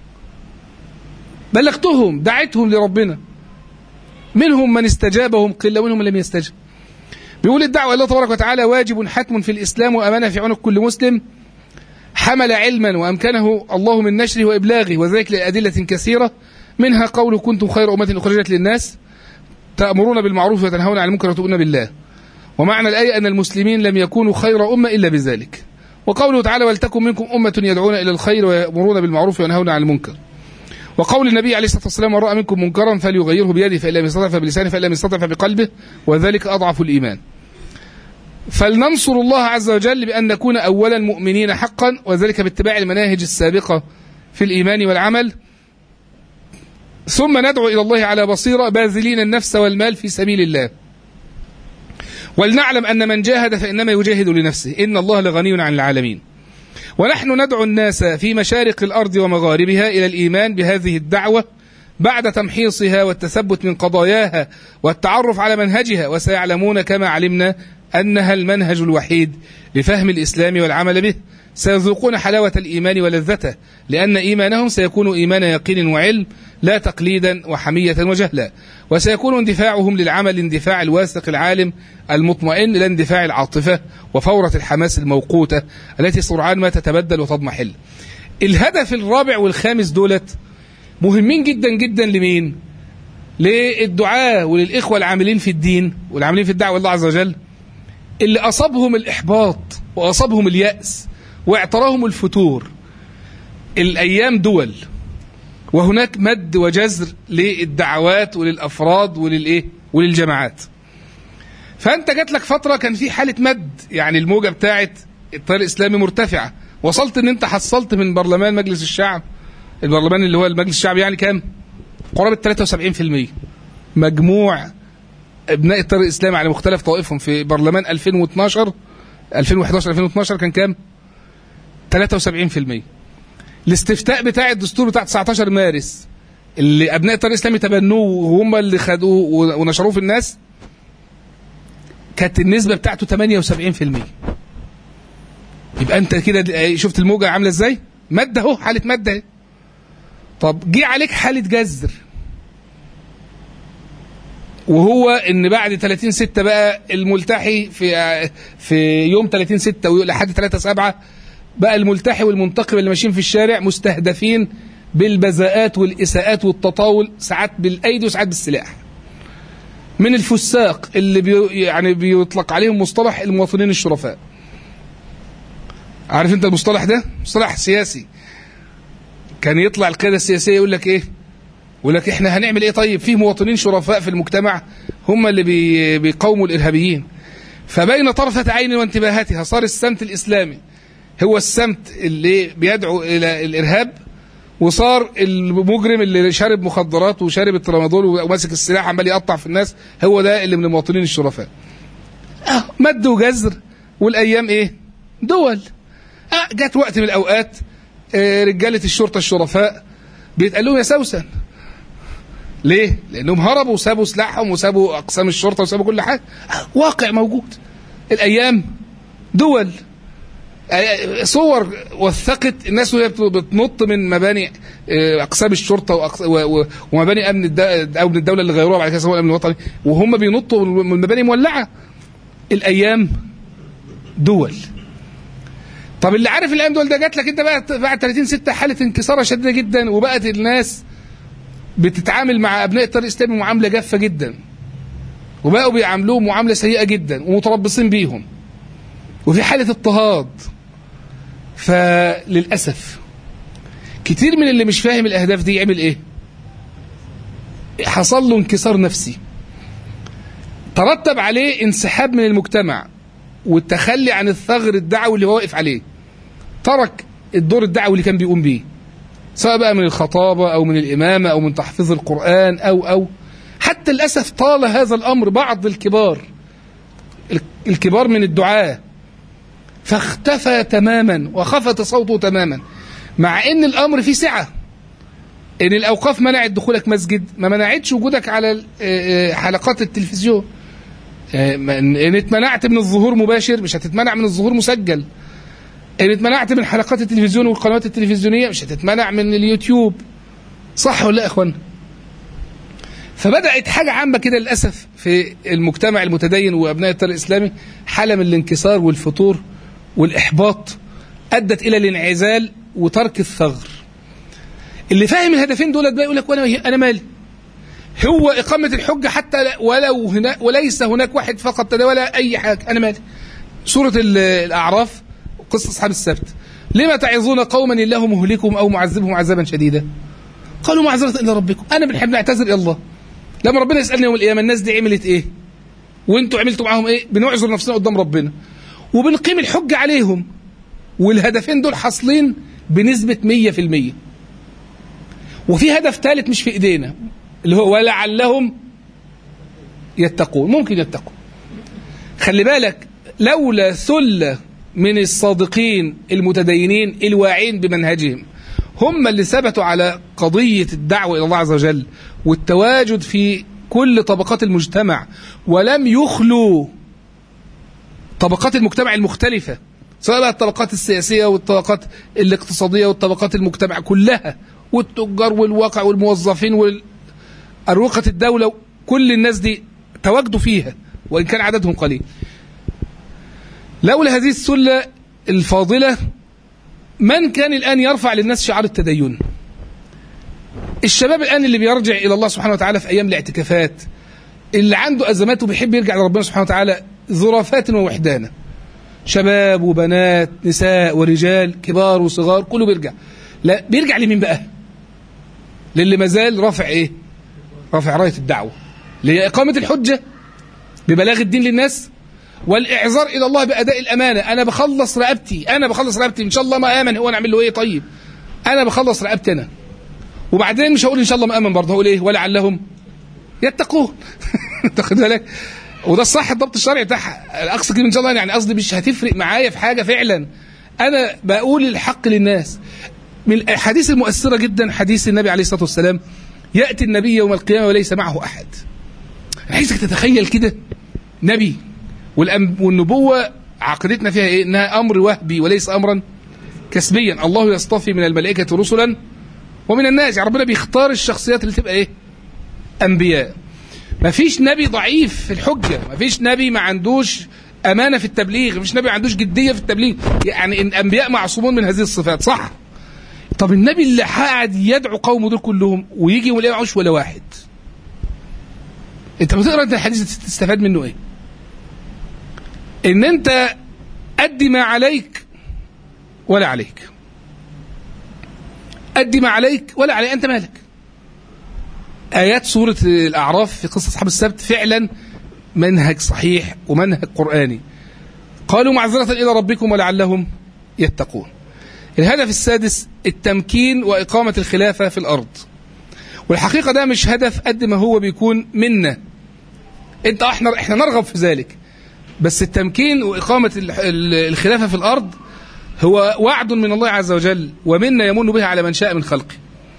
بلغتهم دعيتهم لربنا منهم من استجابهم قله ومنهم من لم يستجب بيقول الدعوه الله تبارك وتعالى واجب حتم في الاسلام وامانه في عنق كل مسلم حمل علما وامكنه الله من نشره وابلاغه وذلك لادله كثيره منها قول كنتم خير امه اخرجت للناس تامرون بالمعروف وتنهون عن المنكر وتؤمنون بالله ومعنى الايه ان المسلمين لم يكونوا خير امه الا بذلك وقوله تعالى ولتكن منكم امه يدعون الى الخير ويامرون بالمعروف وينهون عن المنكر وقول النبي عليه الصلاه والسلام من راى منكم منكرا فليغيره بيده فان لم يستطع فبلسانه فان لم يستطع فبقلبه وذلك اضعف الايمان فلننصر الله عز وجل بأن نكون أولا مؤمنين حقا وذلك باتباع المناهج السابقة في الإيمان والعمل ثم ندعو إلى الله على بصيرة باذلين النفس والمال في سبيل الله ولنعلم أن من جاهد فإنما يجاهد لنفسه إن الله لغني عن العالمين ونحن ندعو الناس في مشارق الأرض ومغاربها إلى الإيمان بهذه الدعوة بعد تمحيصها والتثبت من قضاياها والتعرف على منهجها وسيعلمون كما علمنا أنها المنهج الوحيد لفهم الإسلام والعمل به سيذوقون حلاوة الإيمان ولذته لأن إيمانهم سيكون إيمان يقين وعلم لا تقليدا وحمية وجهلا وسيكون اندفاعهم للعمل اندفاع الواثق العالم المطمئن لا اندفاع العاطفة وفورة الحماس الموقوتة التي سرعان ما تتبدل وتضمحل الهدف الرابع والخامس دولت مهمين جدا جدا لمين للدعاة وللإخوة العاملين في الدين والعاملين في الدعوة الله عز وجل اللي أصابهم الإحباط وأصابهم اليأس واعتراهم الفتور الأيام دول وهناك مد وجزر للدعوات وللأفراد وللإيه وللجماعات فأنت جات لك فترة كان في حالة مد يعني الموجة بتاعت التيار الإسلامي مرتفعة وصلت إن أنت حصلت من برلمان مجلس الشعب البرلمان اللي هو المجلس الشعبي يعني كام؟ قرابة 73% مجموع ابناء التيار الاسلامي على مختلف طوائفهم في برلمان 2012 2011 2012 كان كام 73% الاستفتاء بتاع الدستور بتاع 19 مارس اللي ابناء التيار الاسلامي تبنوه وهم اللي خدوه ونشروه في الناس كانت النسبه بتاعته 78% يبقى انت كده شفت الموجه عامله ازاي ماده اهو حاله ماده اهي طب جه عليك حاله جذر وهو ان بعد 30 6 بقى الملتحي في في يوم 30 6 لحد 3 7 بقى الملتحي والمنتقب اللي ماشيين في الشارع مستهدفين بالبذاءات والاساءات والتطاول ساعات بالايدي وساعات بالسلاح من الفساق اللي بي يعني بيطلق عليهم مصطلح المواطنين الشرفاء عارف انت المصطلح ده مصطلح سياسي كان يطلع القياده السياسيه يقول لك ايه يقول لك احنا هنعمل ايه طيب في مواطنين شرفاء في المجتمع هم اللي بي بيقاوموا الارهابيين فبين طرفة عين وانتباهاتها صار السمت الاسلامي هو السمت اللي بيدعو الى الارهاب وصار المجرم اللي شارب مخدرات وشارب الترامادول وماسك السلاح عمال يقطع في الناس هو ده اللي من المواطنين الشرفاء اه مد وجزر والايام ايه دول اه جت وقت من الاوقات آه رجاله الشرطه الشرفاء بيتقال لهم يا سوسن ليه؟ لانهم هربوا وسابوا سلاحهم وسابوا اقسام الشرطه وسابوا كل حاجه واقع موجود الايام دول آه، صور وثقت الناس وهي بت- بتنط من مباني آه، اقسام الشرطه وأقس- و- و- ومباني امن الد- امن الدوله اللي غيروها بعد كده سموها الامن الوطني وهم بينطوا من مباني مولعه الايام دول طب اللي عارف الايام دول ده جات لك انت بقى بعد 30 6 حاله انكسار شديده جدا وبقت الناس بتتعامل مع ابناء الطريق الاسلامي معامله جافه جدا وبقوا بيعاملوهم معامله سيئه جدا ومتربصين بيهم وفي حاله اضطهاد فللاسف كتير من اللي مش فاهم الاهداف دي يعمل ايه حصل له انكسار نفسي ترتب عليه انسحاب من المجتمع والتخلي عن الثغر الدعوي اللي هو واقف عليه ترك الدور الدعوي اللي كان بيقوم بيه سواء بقى من الخطابة أو من الإمامة أو من تحفيظ القرآن أو أو حتى للأسف طال هذا الأمر بعض الكبار الكبار من الدعاة فاختفى تماما وخفت صوته تماما مع ان الامر فيه سعه ان الاوقاف منعت دخولك مسجد ما منعتش وجودك على آه، حلقات التلفزيون آه، ان اتمنعت من الظهور مباشر مش هتتمنع من الظهور مسجل ان اتمنعت من حلقات التلفزيون والقنوات التلفزيونيه مش هتتمنع من اليوتيوب صح ولا لا يا اخوانا فبدات حاجه عامه كده للاسف في المجتمع المتدين وابناء الطريق الاسلامي حاله من الانكسار والفتور والاحباط ادت الى الانعزال وترك الثغر اللي فاهم الهدفين دول بقى يقول لك وانا انا مالي هو إقامة الحجة حتى لا- ولو هنا وليس هناك واحد فقط تناول أي حاجة أنا مالي سورة ال- الأعراف قصة أصحاب السبت لما تعظون قوما الله مهلكهم أو معذبهم عذابا شديدا قالوا معذرة إلى ربكم أنا بنحب نعتذر إلى الله لما ربنا يسألني يوم القيامة الناس دي عملت إيه وانتوا عملتوا معاهم إيه بنعذر نفسنا قدام ربنا وبنقيم الحجة عليهم والهدفين دول حاصلين بنسبة 100% وفي هدف ثالث مش في ايدينا اللي هو ولعلهم يتقون ممكن يتقون خلي بالك لولا ثلة من الصادقين المتدينين الواعين بمنهجهم هم اللي ثبتوا على قضية الدعوة إلى الله عز وجل والتواجد في كل طبقات المجتمع ولم يخلوا طبقات المجتمع المختلفة سواء بقى الطبقات السياسية والطبقات الاقتصادية والطبقات المجتمع كلها والتجار والواقع والموظفين والأروقة الدولة كل الناس دي تواجدوا فيها وإن كان عددهم قليل لولا هذه السلة الفاضلة من كان الآن يرفع للناس شعار التدين الشباب الآن اللي بيرجع إلى الله سبحانه وتعالى في أيام الاعتكافات اللي عنده أزمات وبيحب يرجع لربنا سبحانه وتعالى ظرافات ووحدانة شباب وبنات نساء ورجال كبار وصغار كله بيرجع لا بيرجع لمين بقى للي مازال رافع ايه رافع راية الدعوة اللي هي إقامة الحجة ببلاغ الدين للناس والإعذار إلى الله بأداء الأمانة أنا بخلص رقبتي أنا بخلص رقبتي إن شاء الله ما آمن هو نعمل له إيه طيب أنا بخلص رقبتي أنا وبعدين مش هقول إن شاء الله ما آمن برضه هقول إيه ولعلهم يتقون تاخد بالك وده الصح الضبط الشرعي بتاعها اقصد كلمه ان شاء الله يعني قصدي مش هتفرق معايا في حاجه فعلا انا بقول الحق للناس من الاحاديث المؤثره جدا حديث النبي عليه الصلاه والسلام ياتي النبي يوم القيامه وليس معه احد أنا عايزك تتخيل كده نبي والأم والنبوه عقيدتنا فيها ايه انها امر وهبي وليس امرا كسبيا الله يصطفي من الملائكه رسلا ومن الناس يعني ربنا بيختار الشخصيات اللي تبقى ايه انبياء ما فيش نبي ضعيف في الحجة ما فيش نبي ما عندوش أمانة في التبليغ ما فيش نبي ما عندوش جدية في التبليغ يعني الأنبياء معصومون من هذه الصفات صح طب النبي اللي قاعد يدعو قومه دول كلهم ويجي ولا معوش ولا واحد انت بتقرا انت الحديث تستفاد منه ايه ان انت ادي ما عليك ولا عليك ادي ما عليك ولا عليك انت مالك آيات سورة الأعراف في قصة أصحاب السبت فعلا منهج صحيح ومنهج قرآني قالوا معذرة إلى ربكم ولعلهم يتقون الهدف السادس التمكين وإقامة الخلافة في الأرض والحقيقة ده مش هدف قد ما هو بيكون منا انت احنا احنا نرغب في ذلك بس التمكين وإقامة الخلافة في الأرض هو وعد من الله عز وجل ومنا يمن به على من شاء من خلقه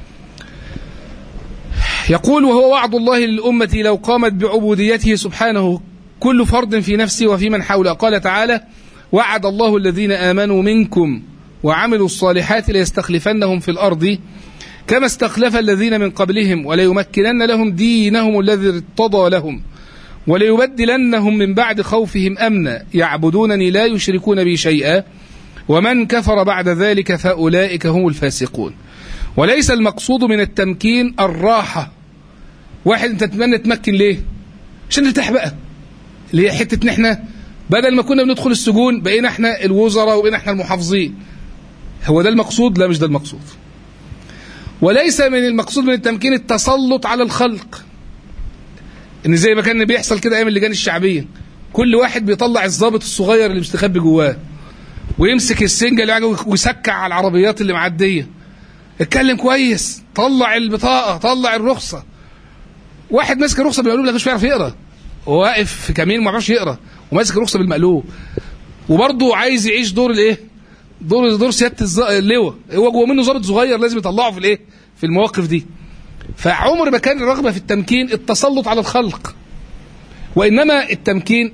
يقول وهو وعد الله للأمة لو قامت بعبوديته سبحانه كل فرد في نفسه وفي من حوله قال تعالى وعد الله الذين آمنوا منكم وعملوا الصالحات ليستخلفنهم في الأرض كما استخلف الذين من قبلهم وليمكنن لهم دينهم الذي ارتضى لهم وليبدلنهم من بعد خوفهم أمنا يعبدونني لا يشركون بي شيئا ومن كفر بعد ذلك فأولئك هم الفاسقون وليس المقصود من التمكين الراحة واحد انت تتمنى تمكن ليه عشان نرتاح بقى اللي هي حتة ان احنا بدل ما كنا بندخل السجون بقينا احنا الوزراء وبقينا احنا المحافظين هو ده المقصود لا مش ده المقصود وليس من المقصود من التمكين التسلط على الخلق ان زي ما كان بيحصل كده ايام اللجان الشعبيه كل واحد بيطلع الضابط الصغير اللي مستخبي جواه ويمسك السنجه اللي ويسكع على العربيات اللي معديه اتكلم كويس طلع البطاقه طلع الرخصه واحد ماسك الرخصه بالمقلوب لكن مش بيعرف يقرا واقف في كمين ما بيعرفش يقرا وماسك الرخصه بالمقلوب وبرضه عايز يعيش دور الايه دور دور سياده اللواء هو جوه منه ضابط صغير لازم يطلعه في الايه في المواقف دي فعمر ما كان الرغبه في التمكين التسلط على الخلق وانما التمكين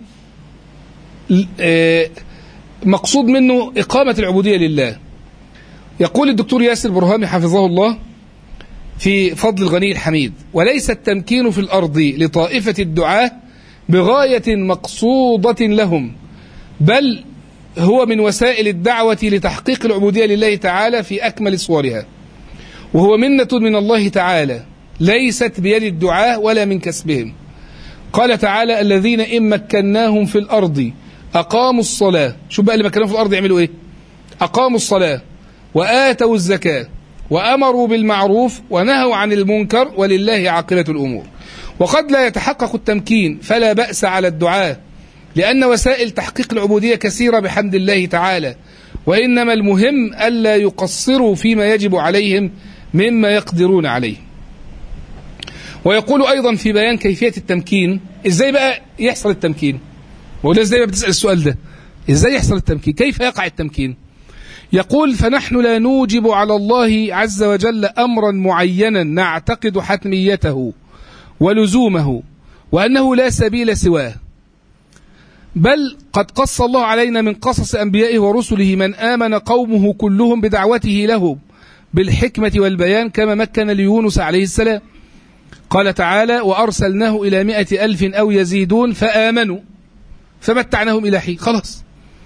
مقصود منه اقامه العبوديه لله يقول الدكتور ياسر برهامي حفظه الله في فضل الغني الحميد وليس التمكين في الارض لطائفه الدعاه بغايه مقصوده لهم بل هو من وسائل الدعوة لتحقيق العبودية لله تعالى في أكمل صورها وهو منة من الله تعالى ليست بيد الدعاة ولا من كسبهم قال تعالى الذين إن مكناهم في الأرض أقاموا الصلاة شوف بقى اللي مكناهم في الأرض يعملوا إيه أقاموا الصلاة وآتوا الزكاة وأمروا بالمعروف ونهوا عن المنكر ولله عاقبة الأمور وقد لا يتحقق التمكين فلا بأس على الدعاة لأن وسائل تحقيق العبودية كثيرة بحمد الله تعالى وإنما المهم ألا يقصروا فيما يجب عليهم مما يقدرون عليه ويقول أيضا في بيان كيفية التمكين إزاي بقى يحصل التمكين وده إزاي بتسأل السؤال ده إزاي يحصل التمكين كيف يقع التمكين يقول فنحن لا نوجب على الله عز وجل أمرا معينا نعتقد حتميته ولزومه وأنه لا سبيل سواه بل قد قص الله علينا من قصص أنبيائه ورسله من آمن قومه كلهم بدعوته له بالحكمة والبيان كما مكن ليونس عليه السلام قال تعالى وأرسلناه إلى مئة ألف أو يزيدون فآمنوا فمتعناهم إلى حين خلاص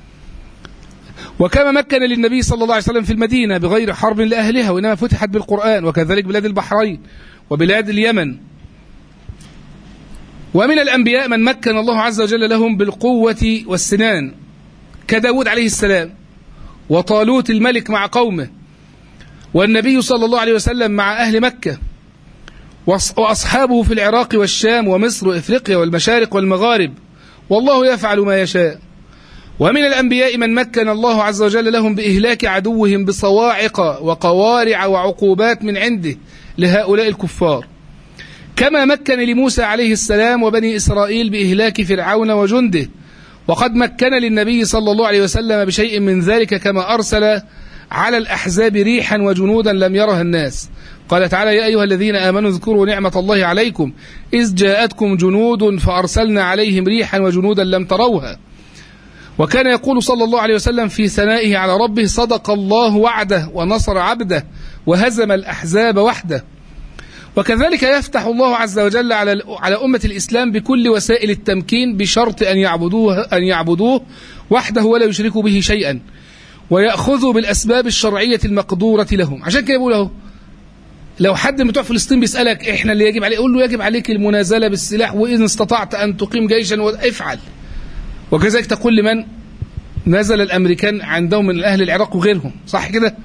وكما مكن للنبي صلى الله عليه وسلم في المدينة بغير حرب لأهلها وإنما فتحت بالقرآن وكذلك بلاد البحرين وبلاد اليمن ومن الأنبياء من مكن الله عز وجل لهم بالقوة والسنان كداود عليه السلام وطالوت الملك مع قومه والنبي صلى الله عليه وسلم مع أهل مكة وأصحابه في العراق والشام ومصر وإفريقيا والمشارق والمغارب والله يفعل ما يشاء ومن الأنبياء من مكن الله عز وجل لهم بإهلاك عدوهم بصواعق وقوارع وعقوبات من عنده لهؤلاء الكفار كما مكن لموسى عليه السلام وبني إسرائيل بإهلاك فرعون وجنده وقد مكن للنبي صلى الله عليه وسلم بشيء من ذلك كما أرسل على الأحزاب ريحا وجنودا لم يرها الناس قال تعالى يا أيها الذين آمنوا اذكروا نعمة الله عليكم إذ جاءتكم جنود فأرسلنا عليهم ريحا وجنودا لم تروها وكان يقول صلى الله عليه وسلم في ثنائه على ربه صدق الله وعده ونصر عبده وهزم الأحزاب وحده وكذلك يفتح الله عز وجل على على أمة الإسلام بكل وسائل التمكين بشرط أن يعبدوه أن يعبدوه وحده ولا يشركوا به شيئا ويأخذوا بالأسباب الشرعية المقدورة لهم عشان كده بقول اهو لو حد من بتوع فلسطين بيسألك احنا اللي يجب عليه قول له يجب عليك المنازلة بالسلاح وإن استطعت أن تقيم جيشا افعل وكذلك تقول لمن نزل الأمريكان عندهم من أهل العراق وغيرهم صح كده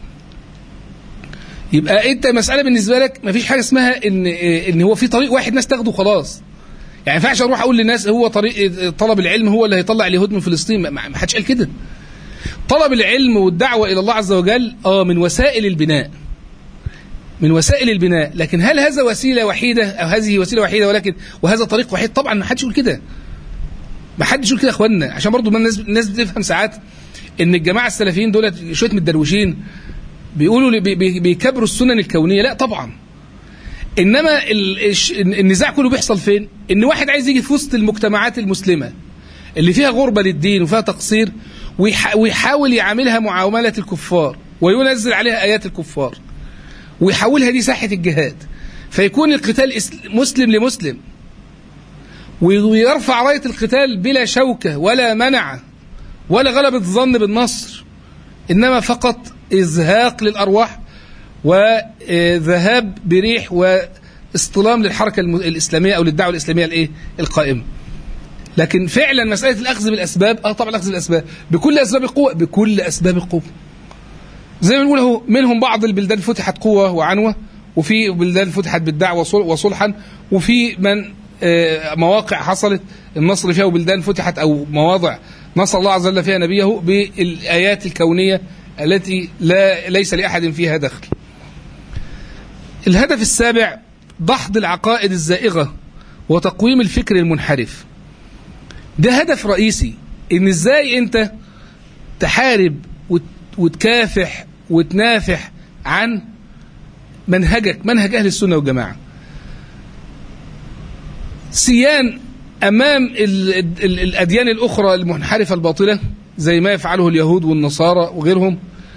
يبقى انت مسألة بالنسبة لك ما فيش حاجة اسمها ان ان هو في طريق واحد ناس تاخده خلاص يعني ما ينفعش اروح اقول للناس هو طريق طلب العلم هو اللي هيطلع اليهود من فلسطين ما حدش قال كده طلب العلم والدعوة إلى الله عز وجل اه من وسائل البناء من وسائل البناء لكن هل هذا وسيلة وحيدة أو هذه وسيلة وحيدة ولكن وهذا طريق وحيد طبعا ما حدش يقول كده ما حدش يقول كده يا اخوانا عشان برضو الناس الناس بتفهم ساعات ان الجماعه السلفيين دول شويه متدروشين بيقولوا بي بي بيكبروا السنن الكونيه لا طبعا انما النزاع كله بيحصل فين ان واحد عايز يجي في وسط المجتمعات المسلمه اللي فيها غربه للدين وفيها تقصير ويح- ويحاول يعاملها معاملة الكفار وينزل عليها آيات الكفار ويحولها دي ساحة الجهاد فيكون القتال إس- مسلم لمسلم ويرفع راية القتال بلا شوكة ولا منع ولا غلبة ظن بالنصر إنما فقط إزهاق للأرواح وذهاب بريح واصطلام للحركة الم- الإسلامية أو للدعوة الإسلامية الإيه؟ القائمة لكن فعلا مسألة الأخذ بالأسباب اه طبعا الأخذ بالأسباب بكل أسباب القوة بكل أسباب القوة زي ما بنقول اهو منهم بعض البلدان فتحت قوة وعنوة وفي بلدان فتحت بالدعوة وصل- وصلحا وفي من آه، مواقع حصلت النصر فيها وبلدان فتحت أو مواضع نصر الله عز وجل فيها نبيه بالآيات الكونية التي لا ليس لأحد فيها دخل الهدف السابع دحض العقائد الزائغة وتقويم الفكر المنحرف ده هدف رئيسي ان ازاي انت تحارب وت- وتكافح وتنافح عن منهجك منهج اهل السنه والجماعه سيان امام ال ال الاديان الاخرى المنحرفه الباطله زي ما يفعله اليهود والنصارى وغيرهم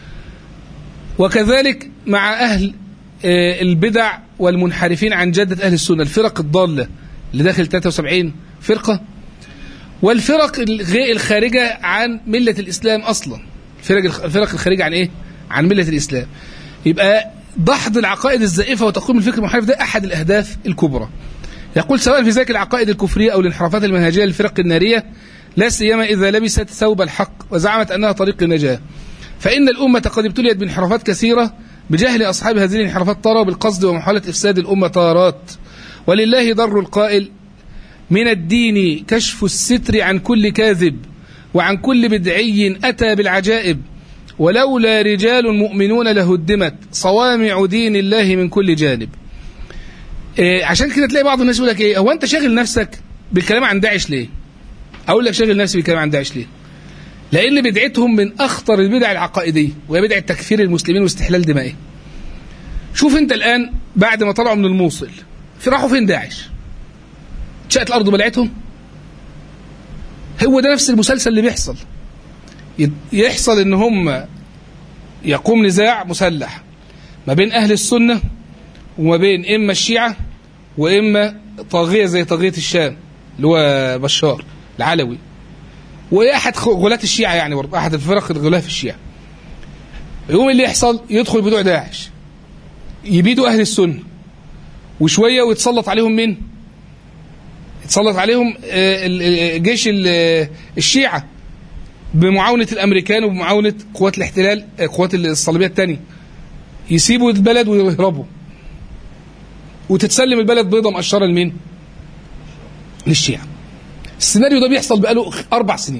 وكذلك مع اهل آه، البدع والمنحرفين عن جاده اهل السنه الفرق الضاله اللي داخل 73 فرقه والفرق الغ- الخارجة عن ملة الإسلام أصلا الفرق الفرق الخارجة عن إيه؟ عن ملة الإسلام يبقى دحض العقائد الزائفة وتقويم الفكر المنحرف ده أحد الأهداف الكبرى يقول سواء في ذلك العقائد الكفرية أو الانحرافات المنهجية للفرق النارية لا سيما إذا لبست ثوب الحق وزعمت أنها طريق النجاة فإن الأمة قد ابتليت بانحرافات كثيرة بجهل أصحاب هذه الانحرافات تارة بالقصد ومحاولة إفساد الأمة تارات ولله ضر القائل من الدين كشف الستر عن كل كاذب وعن كل بدعي أتى بالعجائب ولولا رجال مؤمنون لهدمت صوامع دين الله من كل جانب إيه عشان كده تلاقي بعض الناس يقول لك ايه هو انت شاغل نفسك بالكلام عن داعش ليه اقول لك شاغل نفسي بالكلام عن داعش ليه لان بدعتهم من اخطر البدع العقائديه وهي بدعه تكفير المسلمين واستحلال دمائهم شوف انت الان بعد ما طلعوا من الموصل في راحوا فين داعش شاءت الارض بلعتهم هو ده نفس المسلسل اللي بيحصل ي- يحصل ان هم يقوم نزاع مسلح ما بين اهل السنه وما بين اما الشيعه واما طاغيه زي طاغيه الشام اللي هو بشار العلوي واحد خ- غلاة الشيعه يعني برضه احد الفرق الغلاة في الشيعه يقوم اللي يحصل يدخل بتوع داعش يبيدوا اهل السنه وشويه ويتسلط عليهم مين؟ يتسلط عليهم آه، ال- ال- جيش ال- آه، الشيعة بمعاونة الأمريكان وبمعاونة قوات الاحتلال آه، قوات الصليبية الثانية يسيبوا البلد ويهربوا وتتسلم البلد بيضة مقشرة لمين؟ للشيعة السيناريو ده بيحصل بقاله أربع سنين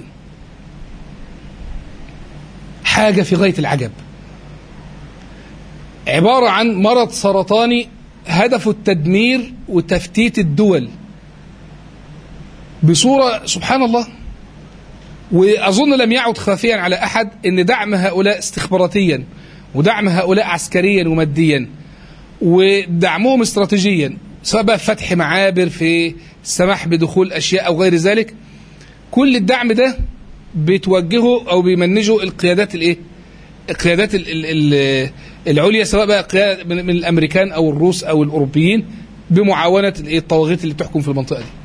حاجة في غاية العجب عبارة عن مرض سرطاني هدفه التدمير وتفتيت الدول بصورة سبحان الله وأظن لم يعد خافيا على أحد أن دعم هؤلاء استخباراتيا ودعم هؤلاء عسكريا وماديا ودعمهم استراتيجيا سواء بقى في فتح معابر في السماح بدخول أشياء أو غير ذلك كل الدعم ده بتوجهه أو بيمنجه القيادات الإيه؟ القيادات ال ال ال العليا سواء بقى قيادة من من الأمريكان أو الروس أو الأوروبيين بمعاونة الإيه؟ الطواغيت اللي بتحكم في المنطقة دي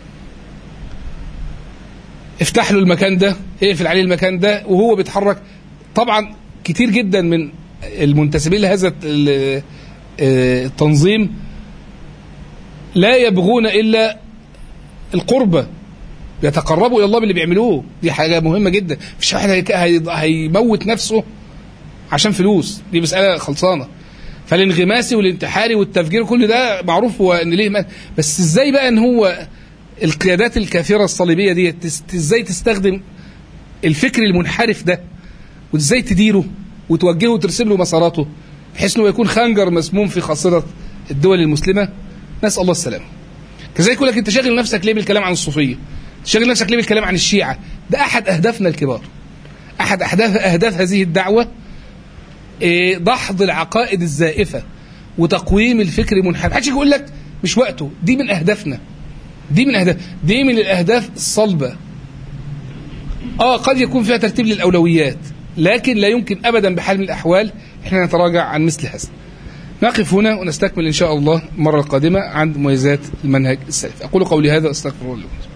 افتح له المكان ده اقفل عليه المكان ده وهو بيتحرك طبعا كتير جدا من المنتسبين لهذا ال- آه، التنظيم لا يبغون الا القربة يتقربوا الى الله باللي بيعملوه دي حاجه مهمه جدا مفيش واحد هيك- هي- هيموت نفسه عشان فلوس دي مساله خلصانه فالانغماسي والانتحاري والتفجير كل ده معروف هو ان ليه ما- بس ازاي بقى ان هو القيادات الكافره الصليبيه دي تس- ازاي تستخدم الفكر المنحرف ده وازاي تديره وتوجهه وترسم له مساراته بحيث انه يكون خنجر مسموم في خاصره الدول المسلمه نسال الله السلامه كذلك يقول لك انت شاغل نفسك ليه بالكلام عن الصوفيه شاغل نفسك ليه بالكلام عن الشيعه ده احد اهدافنا الكبار احد اهداف اهداف هذه الدعوه إيه، دحض العقائد الزائفه وتقويم الفكر المنحرف محدش يقول لك مش وقته دي من اهدافنا دي من اهداف دي من الاهداف الصلبه اه قد يكون فيها ترتيب للأولويات لكن لا يمكن أبدا بحال من الأحوال احنا نتراجع عن مثل هذا نقف هنا ونستكمل إن شاء الله المرة القادمة عند مميزات المنهج السلفي أقول قولي هذا أستغفر الله لكم